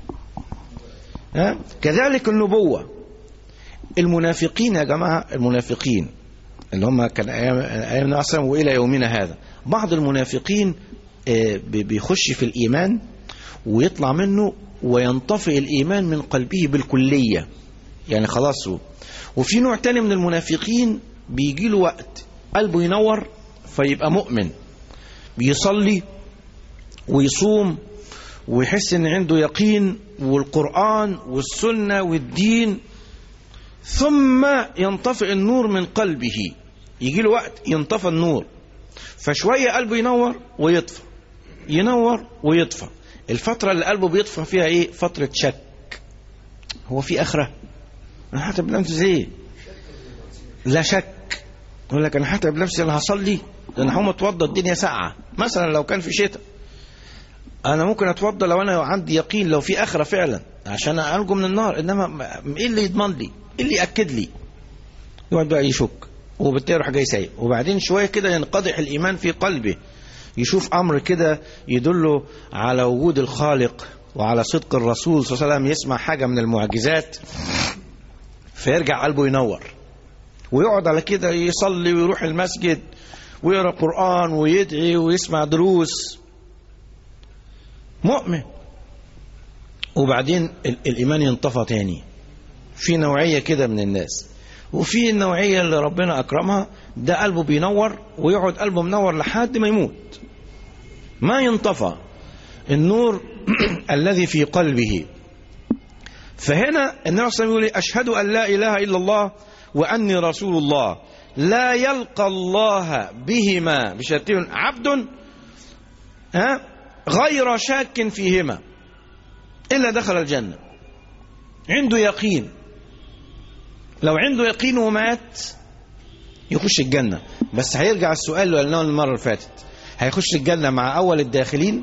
ها كذلك النبوه المنافقين يا جماعه المنافقين اللي هم كان ايام ايام اصلا والى يومنا هذا بعض المنافقين بيخش في الإيمان ويطلع منه وينطفئ الإيمان من قلبه بالكلية يعني خلاص هو. وفي نوع تاني من المنافقين بيجي له وقت قلبه ينور فيبقى مؤمن بيصلي ويصوم ويحس ان عنده يقين والقرآن والسنة والدين ثم ينطفئ النور من قلبه يجي له وقت ينطفى النور فشوية قلبه ينور ويطفى ينور ويطفى الفترة اللي قلبه بيطفى فيها ايه فترة شك هو في اخرة انا هتعب نفسي ازاي لا شك يقول لك انا هتعب نفسي انا هصلي ده انا هقوم اتوضى الدنيا ساقعه مثلا لو كان في شتاء انا ممكن اتوضى لو انا عندي يقين لو في اخره فعلا عشان انجو من النار انما م- ايه اللي يضمن لي ايه اللي ياكد لي يقعد بقى يشك وبالتالي يروح جاي سايق وبعدين شويه كده ينقضح الايمان في قلبه يشوف امر كده يدله على وجود الخالق وعلى صدق الرسول صلى الله عليه وسلم يسمع حاجه من المعجزات فيرجع قلبه ينور ويقعد على كده يصلي ويروح المسجد ويقرا قران ويدعي ويسمع دروس مؤمن وبعدين ال- الايمان ينطفى تاني في نوعيه كده من الناس وفي النوعيه اللي ربنا اكرمها ده قلبه بينور ويقعد قلبه منور لحد ما يموت ما ينطفى النور الذي في قلبه فهنا النبي صلى الله عليه وسلم يقول أشهد أن لا إله إلا الله وأني رسول الله لا يلقى الله بهما بشهادتين عبد ها غير شاك فيهما إلا دخل الجنة عنده يقين لو عنده يقين ومات يخش الجنة بس هيرجع السؤال اللي قلناه المرة اللي فاتت هيخش الجنة مع أول الداخلين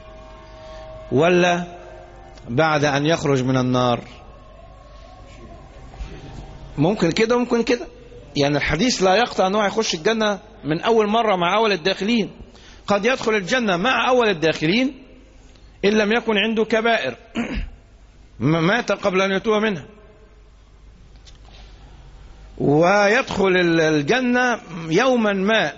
ولا بعد أن يخرج من النار ممكن كده وممكن كده يعني الحديث لا يقطع أنه هيخش الجنة من أول مرة مع أول الداخلين قد يدخل الجنة مع أول الداخلين إن لم يكن عنده كبائر مات قبل أن يتوب منها ويدخل الجنة يوما ما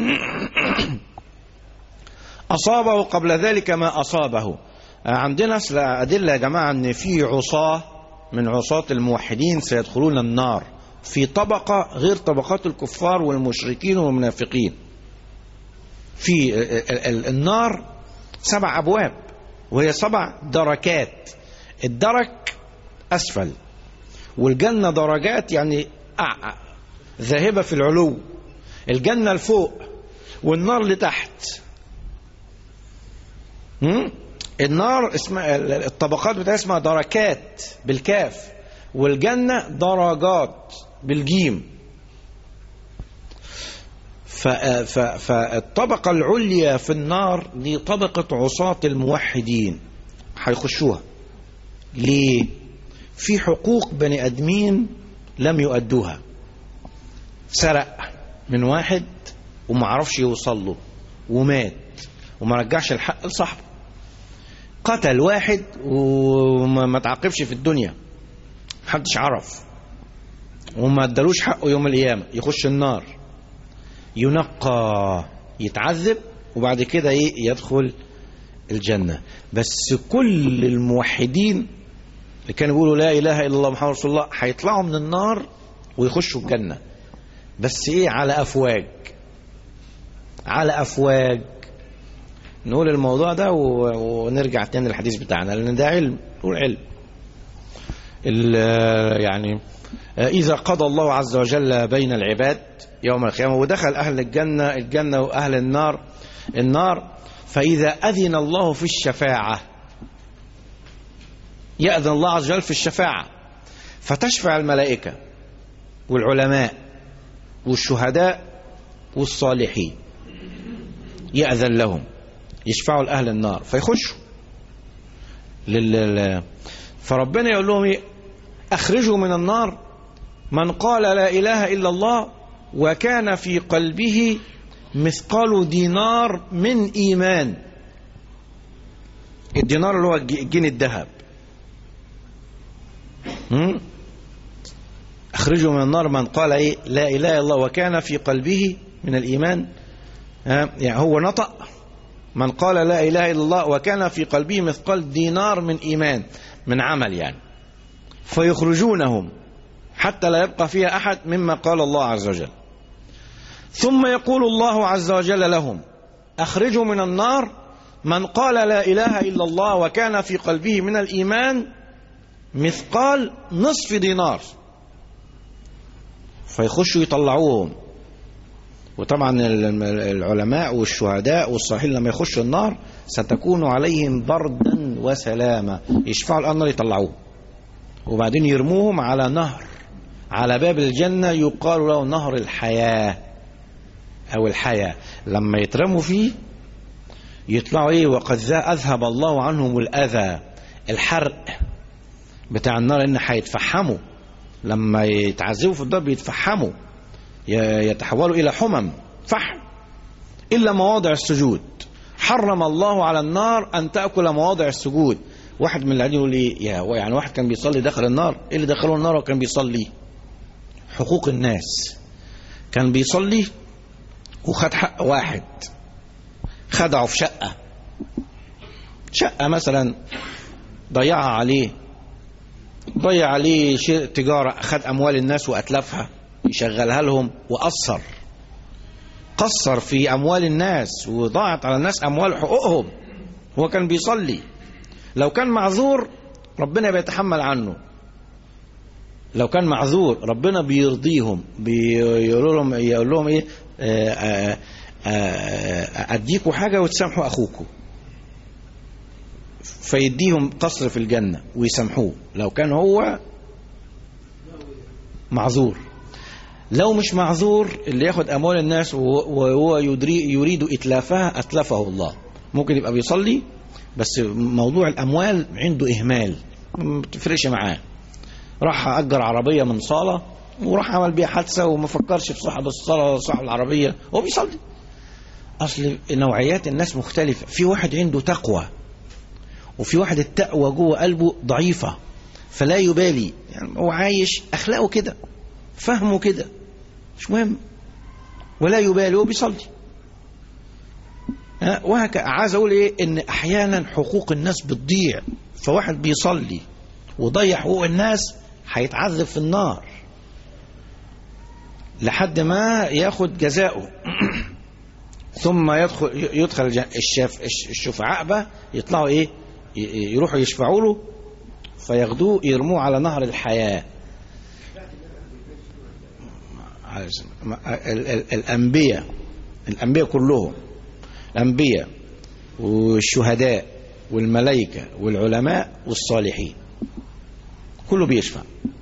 أصابه قبل ذلك ما أصابه عندنا أدلة يا جماعة أن في عصاة من عصاة الموحدين سيدخلون النار في طبقة غير طبقات الكفار والمشركين والمنافقين في النار سبع أبواب وهي سبع دركات الدرك أسفل والجنة درجات يعني ذاهبة في العلو الجنة لفوق والنار لتحت النار اسمها الطبقات بتاعها اسمها دركات بالكاف والجنة درجات بالجيم فالطبقة العليا في النار دي طبقة عصاة الموحدين هيخشوها ليه في حقوق بني ادمين لم يؤدوها سرق من واحد وما عرفش يوصل له ومات وما رجعش الحق لصاحبه قتل واحد وما تعاقبش في الدنيا محدش عرف وما ادالوش حقه يوم القيامة يخش النار ينقى يتعذب وبعد كده ايه يدخل الجنة بس كل الموحدين اللي كانوا بيقولوا لا اله الا الله محمد رسول الله هيطلعوا من النار ويخشوا الجنة بس ايه على افواج على افواج نقول الموضوع ده ونرجع تاني للحديث بتاعنا لان ده علم نقول علم يعني اذا قضى الله عز وجل بين العباد يوم القيامه ودخل اهل الجنه الجنه واهل النار النار فاذا اذن الله في الشفاعه يأذن الله عز وجل في الشفاعة فتشفع الملائكة والعلماء والشهداء والصالحين يأذن لهم يشفعوا لأهل النار فيخشوا لل... فربنا يقول لهم ايه أخرجوا من النار من قال لا إله إلا الله وكان في قلبه مثقال دينار من إيمان الدينار اللي هو جنيه الذهب أخرجوا من النار من قال إيه لا إله إلا الله وكان في قلبه من الإيمان يعني هو نطق من قال لا إله إلا الله وكان في قلبه مثقال دينار من إيمان من عمل يعني فيخرجونهم حتى لا يبقى فيها أحد مما قال الله عز وجل ثم يقول الله عز وجل لهم أخرجوا من النار من قال لا إله إلا الله وكان في قلبه من الإيمان مثقال نصف دينار فيخشوا يطلعوهم وطبعا العلماء والشهداء والصالحين لما يخشوا النار ستكون عليهم بردا وسلاما يشفعوا النار يطلعوه وبعدين يرموهم على نهر على باب الجنة يقال له نهر الحياة أو الحياة لما يترموا فيه يطلعوا إيه وقد ذا أذهب الله عنهم الأذى الحرق بتاع النار إن هيتفحموا لما يتعذبوا في الضرب يتفحموا يتحولوا إلى حمم فحم إلا مواضع السجود حرم الله على النار أن تأكل مواضع السجود واحد من الذين يقول لي يا يعني واحد كان بيصلي دخل النار ايه اللي دخله النار وكان بيصلي حقوق الناس كان بيصلي وخد حق واحد خدعه في شقة شقة مثلا ضيعها عليه ضيع عليه شيء تجارة خد أموال الناس وأتلفها يشغلها لهم وقصر قصر في أموال الناس وضاعت على الناس أموال حقوقهم هو كان بيصلي لو كان معذور ربنا بيتحمل عنه لو كان معذور ربنا بيرضيهم بيقول لهم يقول لهم ايه آآ آآ اديكوا حاجه وتسامحوا اخوكم فيديهم قصر في الجنه ويسامحوه لو كان هو معذور لو مش معذور اللي ياخد اموال الناس وهو يريد اتلافها اتلفه الله ممكن يبقى بيصلي بس موضوع الاموال عنده اهمال ما بتفرقش معاه راح اجر عربيه من صاله وراح عمل بيها حادثه وما فكرش في صاحب الصاله ولا صاحب العربيه هو بيصلي اصل نوعيات الناس مختلفه في واحد عنده تقوى وفي واحد التقوى جوه قلبه ضعيفه فلا يبالي يعني هو عايش اخلاقه كده فهمه كده مش مهم ولا يبالي هو بيصلي وهكذا عايز اقول ايه ان احيانا حقوق الناس بتضيع فواحد بيصلي وضيع حقوق الناس هيتعذب في النار لحد ما ياخد جزاؤه ثم يدخل يدخل الشاف الشفعاء بقى يطلعوا ايه يروحوا يشفعوا له فياخدوه يرموه على نهر الحياه الانبياء الانبياء كلهم الأنبياء والشهداء والملائكة والعلماء والصالحين كله بيشفع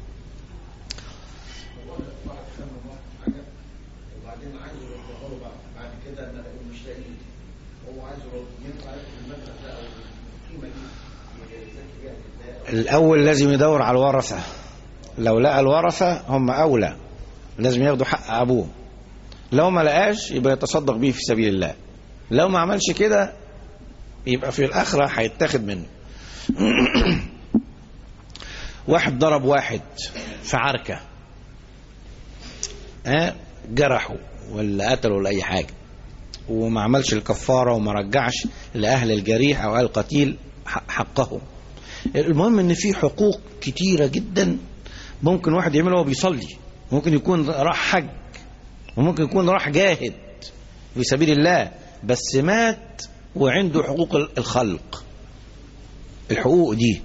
الأول لازم يدور على الورثة لو لقى الورثة هم أولى لازم ياخدوا حق أبوه لو ما لقاش يبقى يتصدق بيه في سبيل الله لو ما عملش كده يبقى في الآخرة هيتاخد منه واحد ضرب واحد في عركة ها جرحه ولا قتله ولا أي حاجة وما عملش الكفارة وما رجعش لأهل الجريح أو أهل القتيل حقهم المهم ان في حقوق كتيرة جدا ممكن واحد يعملها وهو بيصلي ممكن يكون راح حج وممكن يكون راح جاهد في سبيل الله بس مات وعنده حقوق الخلق الحقوق دي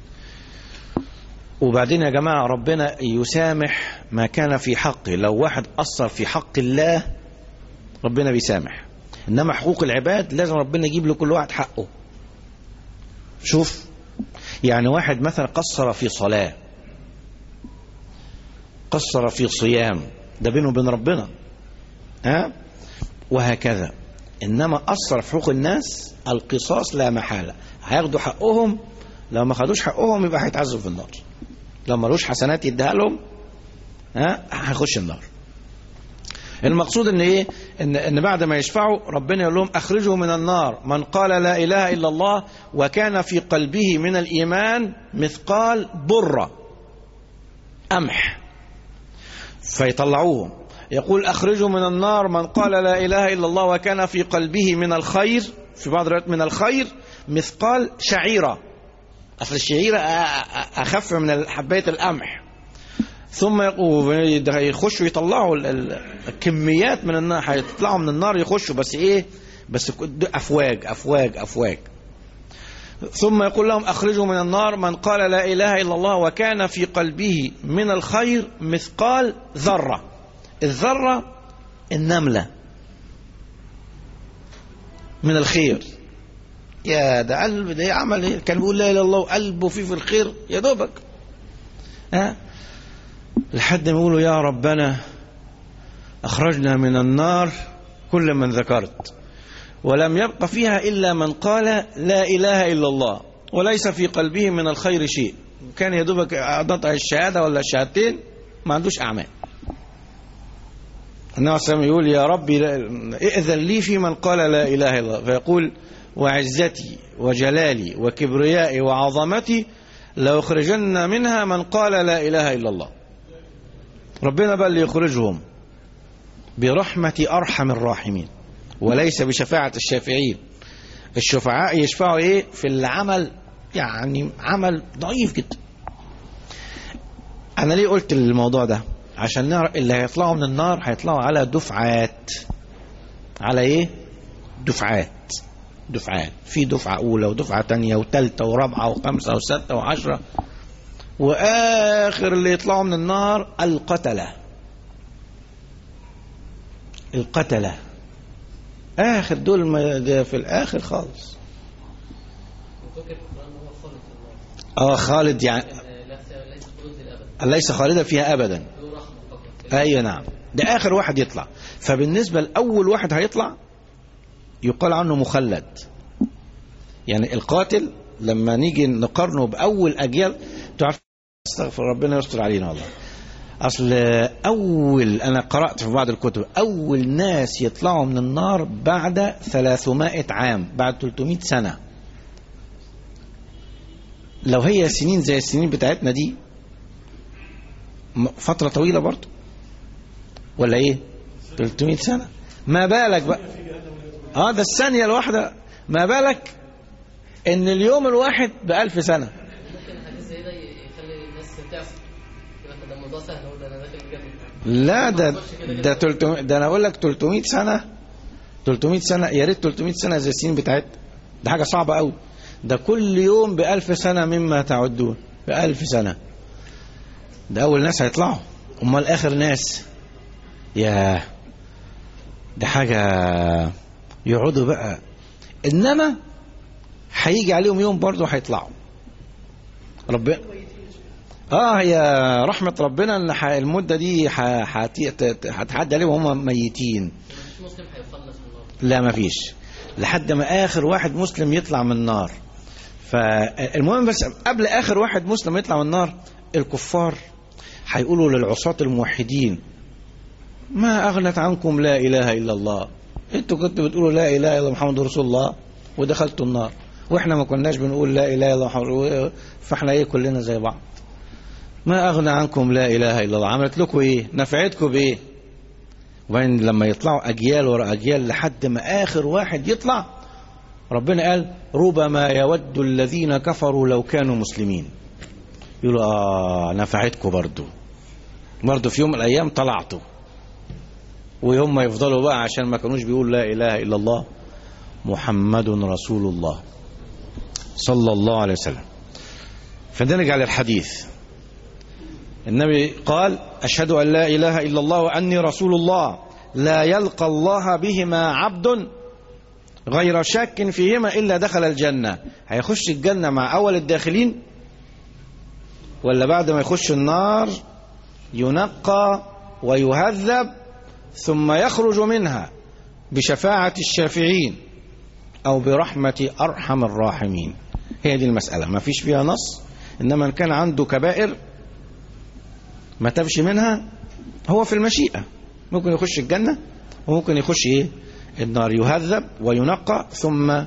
وبعدين يا جماعة ربنا يسامح ما كان في حقه لو واحد أثر في حق الله ربنا بيسامح إنما حقوق العباد لازم ربنا يجيب لكل واحد حقه شوف يعني واحد مثلا قصر في صلاة قصر في صيام ده بينه وبين ربنا ها وهكذا إنما أثر في حقوق الناس القصاص لا محالة هياخدوا حقهم لو ما خدوش حقهم يبقى هيتعذبوا في النار لو ملوش حسنات يديها لهم ها هيخش النار المقصود ان ايه ان, إن بعد ما يشفعوا ربنا يقول لهم اخرجوا من النار من قال لا اله الا الله وكان في قلبه من الايمان مثقال بره قمح فيطلعوهم يقول اخرجوا من النار من قال لا اله الا الله وكان في قلبه من الخير في بعض الروايات من الخير مثقال شعيره اصل الشعيره اخف من حبايه القمح ثم يق- يخشوا يطلعوا ال- ال- الكميات من النار هيطلعوا من النار يخشوا بس ايه بس ك- افواج افواج افواج ثم يقول لهم اخرجوا من النار من قال لا اله الا الله وكان في قلبه من الخير مثقال ذره الذره النمله من الخير يا ده قلب ده عمل ايه كان بيقول لا اله الا الله وقلبه فيه في الخير يا دوبك ها لحد ما يقولوا يا ربنا اخرجنا من النار كل من ذكرت ولم يبق فيها الا من قال لا اله الا الله وليس في قلبه من الخير شيء كان يا دوبك نطق الشهاده ولا الشهادتين ما عندوش اعمال النبي صلى الله عليه وسلم يقول يا ربي لا- ائذن لي في من قال لا اله الا الله فيقول وعزتي وجلالي وكبريائي وعظمتي لأخرجن منها من قال لا إله إلا الله ربنا بقى اللي يخرجهم برحمة أرحم الراحمين وليس بشفاعة الشافعين الشفعاء يشفعوا إيه في العمل يعني عمل ضعيف جدا أنا ليه قلت الموضوع ده عشان نعرف اللي هيطلعوا من النار هيطلعوا على دفعات على إيه دفعات دفعات في دفعة أولى ودفعة تانية وتالتة ورابعة وخمسة وستة وعشرة وآخر اللي يطلعوا من النار القتلة القتلة آخر دول ما ده في الآخر خالص اه خالد يعني ليس خالدا فيها أبدا أيوة نعم ده آخر واحد يطلع فبالنسبة لأول واحد هيطلع يقال عنه مخلد يعني القاتل لما نيجي نقارنه بأول أجيال تعرف استغفر ربنا يستر علينا والله أصل أول أنا قرأت في بعض الكتب أول ناس يطلعوا من النار بعد 300 عام بعد 300 سنة لو هي سنين زي السنين بتاعتنا دي م- فترة طويلة برضه ولا ايه 300 سنة ما بالك بقى اه ده الثانية الواحدة ما بالك ان اليوم الواحد بألف سنة ممكن حديث زي ده يخلي الناس تعصي يقول لك ده الموضوع سهل هو ده انا داخل الجنه لا ده ده 300 ده انا اقول لك 300 سنة 300 سنة يا ريت 300 سنة زي السنين بتاعتنا ده حاجة صعبة قوي ده كل يوم بألف سنة مما تعدون بألف سنة ده أول ناس هيطلعوا أمال آخر ناس يا ده حاجة يقعدوا بقى إنما هيجي عليهم يوم برضه هيطلعوا ربنا اه هي رحمة ربنا ان ح- المدة دي ح- هتي- ت- هتعدي عليهم وهم ميتين مش مسلم هيخلص النار لا ما فيش لحد ما اخر واحد مسلم يطلع من النار فالمهم بس قبل اخر واحد مسلم يطلع من النار الكفار هيقولوا للعصاة الموحدين ما اغنت عنكم لا اله الا الله انتوا كنتوا بتقولوا لا اله الا الله محمد رسول الله ودخلتوا النار واحنا ما كناش بنقول لا اله الا الله محمد فاحنا ايه كلنا زي بعض ما اغنى عنكم لا اله الا الله عملت لكم ايه نفعتكم بايه وبعدين لما يطلعوا أجيال ورا أجيال لحد ما آخر واحد يطلع ربنا قال ربما يود الذين كفروا لو كانوا مسلمين يقولوا آه نفعتكم برضو برضو في يوم من الأيام طلعتوا ويوم ما يفضلوا بقى عشان ما كانوش بيقولوا لا إله إلا الله محمد رسول الله صلى الله عليه وسلم فنرجع للحديث النبي قال أشهد أن لا إله إلا الله وأني رسول الله لا يلقى الله بهما عبد غير شاك فيهما إلا دخل الجنة هيخش الجنة مع أول الداخلين ولا بعد ما يخش النار ينقى ويهذب ثم يخرج منها بشفاعة الشافعين أو برحمة أرحم الراحمين هي دي المسألة ما فيش فيها نص إنما إن كان عنده كبائر ما تبش منها هو في المشيئة ممكن يخش الجنة وممكن يخش ايه النار يهذب وينقى ثم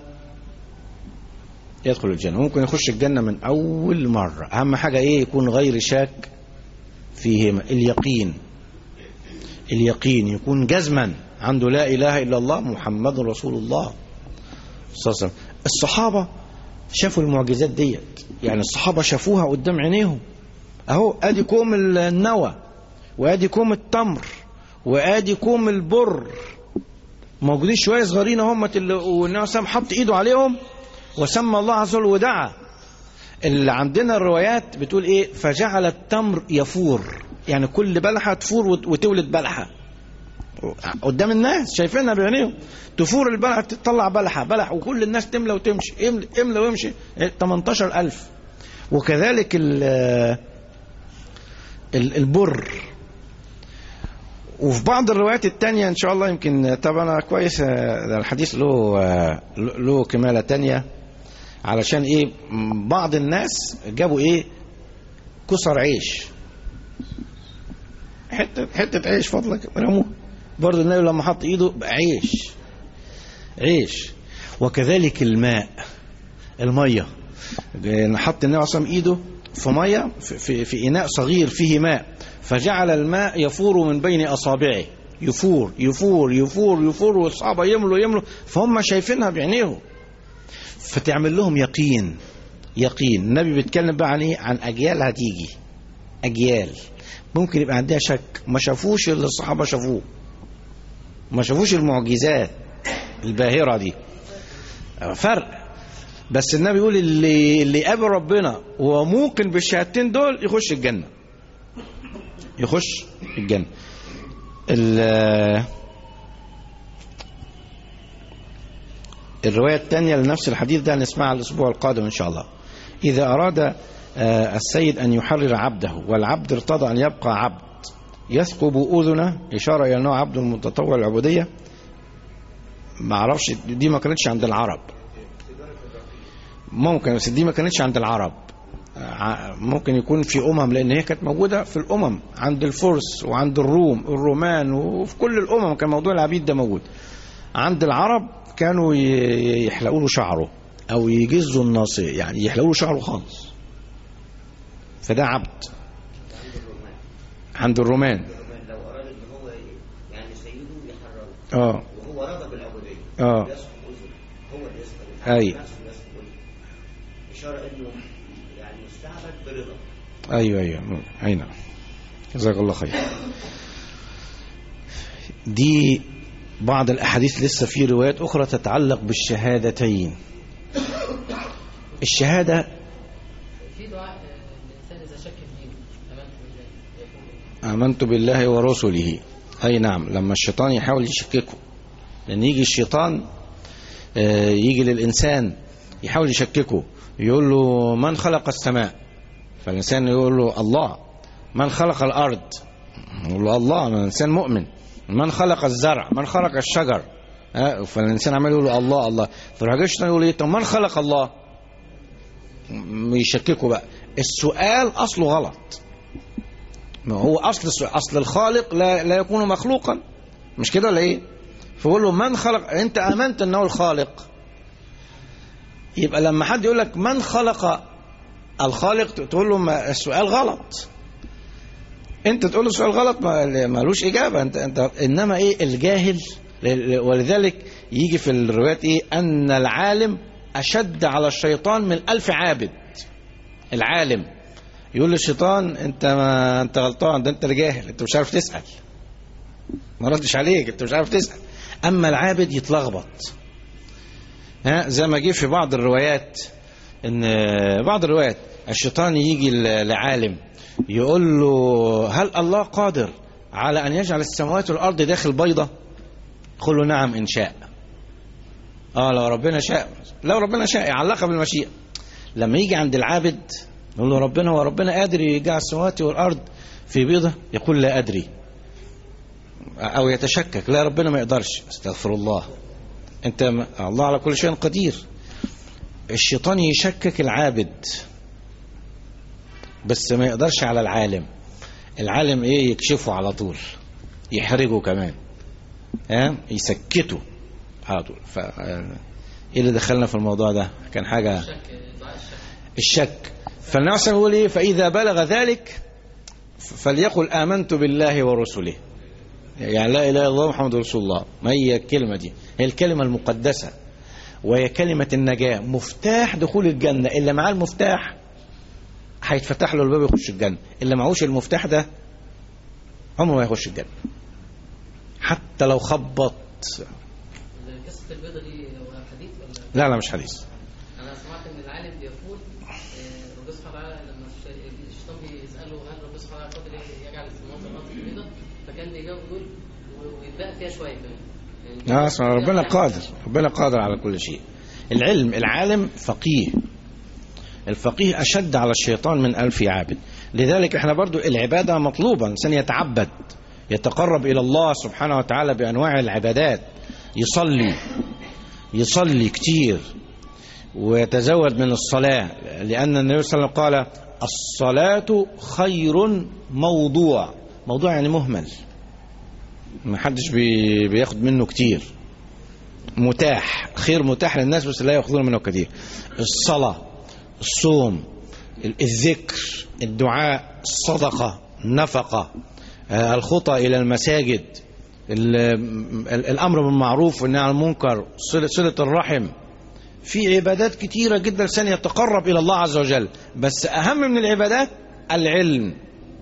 يدخل الجنة ممكن يخش الجنة من أول مرة أهم حاجة إيه يكون غير شاك فيهما اليقين اليقين يكون جزما عنده لا إله إلا الله محمد رسول الله صلى الله عليه وسلم الصحابة شافوا المعجزات ديت يعني الصحابة شافوها قدام عينيهم اهو ادي كوم النوى وادي كوم التمر وادي كوم البر موجودين شويه صغيرين هم اللي والنبي صلى حط ايده عليهم وسمى الله عز وجل ودعا اللي عندنا الروايات بتقول ايه فجعل التمر يفور يعني كل بلحه تفور وت- وتولد بلحه قدام الناس شايفينها بعينيهم تفور البلحه تطلع بلحه بلح وكل الناس تملى وتمشي املى املى وامشي 18000 وكذلك ال ال- البر وفي بعض الروايات التانية إن شاء الله يمكن طبعا كويس آه، ده الحديث له آه، له كمالة تانية علشان إيه م- بعض الناس جابوا إيه كسر عيش حتة حتة عيش فضلك رموه برضه النبي لما حط إيده بقى عيش عيش وكذلك الماء المية حط النبي صلى الله عليه وسلم ايده في ميه في, في, في اناء صغير فيه ماء فجعل الماء يفور من بين اصابعه يفور يفور يفور يفور والصحابه يملوا يملوا فهم شايفينها بعينيهم فتعمل لهم يقين يقين النبي بيتكلم بقى عن ايه عن اجيال هتيجي اجيال ممكن يبقى عندها شك ما شافوش اللي الصحابه شافوه ما شافوش المعجزات الباهره دي فرق بس النبي يقول اللي اللي قابل ربنا وموقن بالشهادتين دول يخش الجنه يخش الجنه ال- الرواية الثانية لنفس الحديث ده نسمعها الأسبوع القادم إن شاء الله إذا أراد آه، السيد أن يحرر عبده والعبد ارتضى أن يبقى عبد يثقب أذنه إشارة إلى أنه عبد المتطوع العبودية ما أعرفش دي ما كانتش عند العرب ممكن بس دي ما كانتش عند العرب ع- ممكن يكون في أمم لأن هي كانت موجودة في الأمم عند الفرس وعند الروم الرومان وفي كل الأمم كان موضوع العبيد ده موجود عند العرب كانوا ي- يحلقوا له شعره أو يجزوا الناصية يعني يحلقوا له شعره خالص فده عبد عند الرومان الرومان لو اراد ان هو ي- يعني سيده يحرره اه وهو رضى بالعبوديه اه يسقط اذنه هو اللي يسقط أي. نفسه يسقط اذنه اشاره انه يعني مستعبد برضا ايوه ايوه اي نعم جزاك الله خير دي بعض الاحاديث لسه في روايات اخرى تتعلق بالشهادتين الشهاده في دعاء آه، الانسان اذا شك في دينه امنت بالله يقول امنت بالله ورسله اي نعم لما الشيطان يحاول يشككه لان يجي الشيطان آه، يجي للانسان يحاول يشككه يقول له من خلق السماء فالانسان يقول له الله من خلق الارض يقول له الله أنا انسان مؤمن من خلق الزرع من خلق الشجر ها، فالانسان عمال يقول له الله الله فراح جاي الشيطان يقول ايه طب من خلق الله م- يشككه بقى السؤال اصله غلط ما هو اصل السؤال اصل الخالق لا لا يكون مخلوقا مش كده ولا ايه فقول له من خلق انت امنت انه الخالق يبقى لما حد يقول لك من خلق الخالق تقول له ما السؤال غلط انت تقول له السؤال غلط ما مالوش اجابه انت انت انما ايه الجاهل ل- ولذلك يجي في الروايات ايه ان العالم اشد على الشيطان من الف عابد العالم يقول للشيطان انت ما انت غلطان ده انت اللي جاهل انت مش عارف تسال ما ردش عليك انت مش عارف تسال اما العابد يتلخبط ها زي ما جه في بعض الروايات ان بعض الروايات الشيطان يجي ل- لعالم يقول له هل الله قادر على ان يجعل السماوات والارض داخل بيضه قل له نعم ان شاء اه لو ربنا شاء لو ربنا شاء يعلقها بالمشيئه لما يجي عند العابد يقول له ربنا هو ربنا قادر يجعل السماوات والارض في بيضه يقول لا ادري او يتشكك لا ربنا ما يقدرش استغفر الله انت م- الله على كل شيء قدير الشيطان يشكك العابد بس ما يقدرش على العالم العالم ايه يكشفه على طول يحرجه كمان ها يسكته على طول ف ايه اللي دخلنا في الموضوع ده كان حاجه شك دعاء الشك الشك فالنبي صلى الله عليه وسلم يقول ايه فاذا بلغ ذلك فليقل امنت بالله ورسله يعني لا اله الا الله محمد رسول الله ما هي الكلمه دي هي الكلمه المقدسه وهي كلمه النجاه مفتاح دخول الجنه اللي معاه المفتاح هيتفتح له الباب يخش الجنة اللي معهوش المفتاح ده عمره ما يخش الجنة حتى لو خبط قصة البيضة دي هو حديث ولا لا لا مش حديث أنا سمعت إن العالم بيقول آه، ربنا سبحانه وتعالى لما الش- الشيطان بيسأله هل ربنا سبحانه وتعالى قادر يجعل السماوات والأرض بيضة فكان بيجاوب يقول و- ويتبقى فيها شوية كمان يعني لا اسمع ربنا قادر ربنا قادر على كل شيء العلم العالم فقيه الفقيه أشد على الشيطان من ألف عابد لذلك احنا برضو العبادة مطلوبة الإنسان يتعبد يتقرب إلى الله سبحانه وتعالى بأنواع العبادات يصلي يصلي كتير ويتزود من الصلاة لأن النبي صلى الله عليه وسلم قال الصلاة خير موضوع موضوع يعني مهمل ما حدش بي بياخد منه كتير متاح خير متاح للناس بس لا ياخذون منه كتير الصلاة الصوم الذكر الدعاء الصدقة النفقة آه، الخطى إلى المساجد ال- ال- الأمر بالمعروف والنهي عن المنكر صلة صلة الرحم في عبادات كتيرة جدا الإنسان يتقرب إلى الله عز وجل بس أهم من العبادات العلم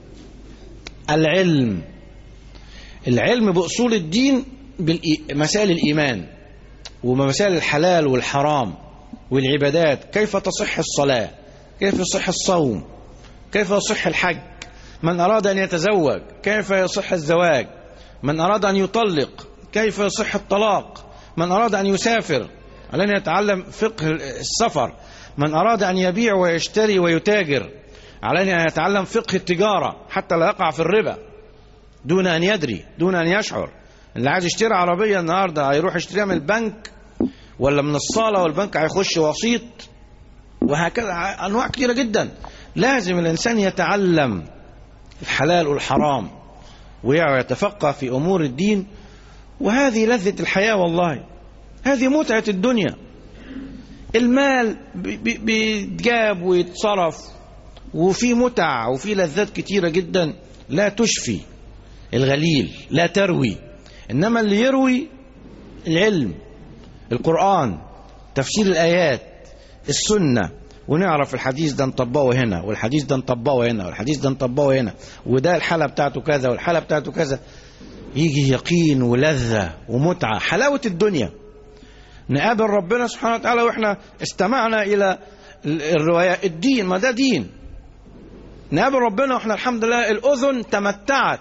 العلم العلم بأصول الدين بمسائل الإيمان ومسائل الحلال والحرام والعبادات كيف تصح الصلاة كيف يصح الصوم كيف يصح الحج من أراد أن يتزوج كيف يصح الزواج من أراد أن يطلق كيف يصح الطلاق من أراد أن يسافر على أن يتعلم فقه السفر من أراد أن يبيع ويشتري ويتاجر على أن يتعلم فقه التجارة حتى لا يقع في الربا دون أن يدري دون أن يشعر اللي عايز يشتري عربية النهاردة هيروح يشتريها من البنك ولا من الصالة والبنك هيخش وسيط وهكذا أنواع كثيرة جدا لازم الإنسان يتعلم الحلال والحرام ويتفقه في أمور الدين وهذه لذة الحياة والله هذه متعة الدنيا المال بي- بي- بيتجاب ويتصرف وفي متع وفي لذات كتيرة جدا لا تشفي الغليل لا تروي إنما اللي يروي العلم القرآن تفسير الآيات السنة ونعرف الحديث ده نطبقه هنا والحديث ده نطبقه هنا والحديث ده نطبقه هنا وده الحالة بتاعته كذا والحالة بتاعته كذا يجي يقين ولذة ومتعة حلاوة الدنيا نقابل ربنا سبحانه وتعالى واحنا استمعنا إلى ال- الرواية الدين ما ده دين نقابل ربنا واحنا الحمد لله الأذن تمتعت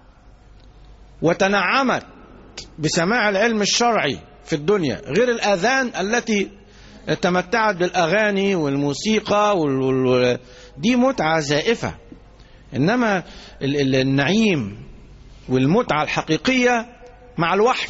وتنعمت بسماع العلم الشرعي في الدنيا غير الآذان التي تمتعت بالأغاني والموسيقى وال... وال... دي متعة زائفة إنما ال... ال- النعيم والمتعة الحقيقية مع الوحي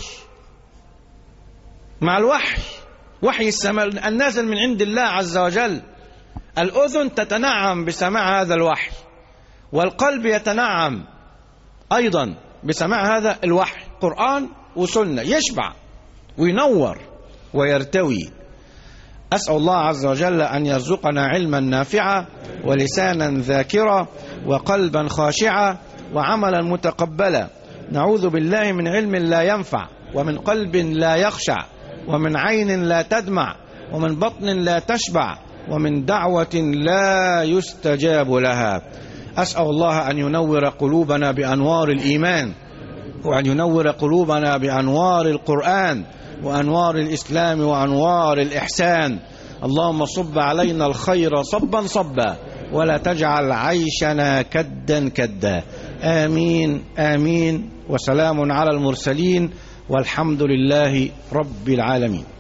مع الوحي وحي السماء النازل من عند الله عز وجل الأذن تتنعم بسماع هذا الوحي والقلب يتنعم أيضا بسماع هذا الوحي قرآن وسنة يشبع وينور ويرتوي أسأل الله عز وجل أن يرزقنا علما نافعا ولسانا ذاكرا وقلبا خاشعا وعملا متقبلا نعوذ بالله من علم لا ينفع ومن قلب لا يخشع ومن عين لا تدمع ومن بطن لا تشبع ومن دعوة لا يستجاب لها أسأل الله أن ينور قلوبنا بأنوار الإيمان وأن ينور قلوبنا بأنوار القرآن وأنوار الإسلام وأنوار الإحسان اللهم صب علينا الخير صبا صبا ولا تجعل عيشنا كدا كدا آمين آمين وسلام على المرسلين والحمد لله رب العالمين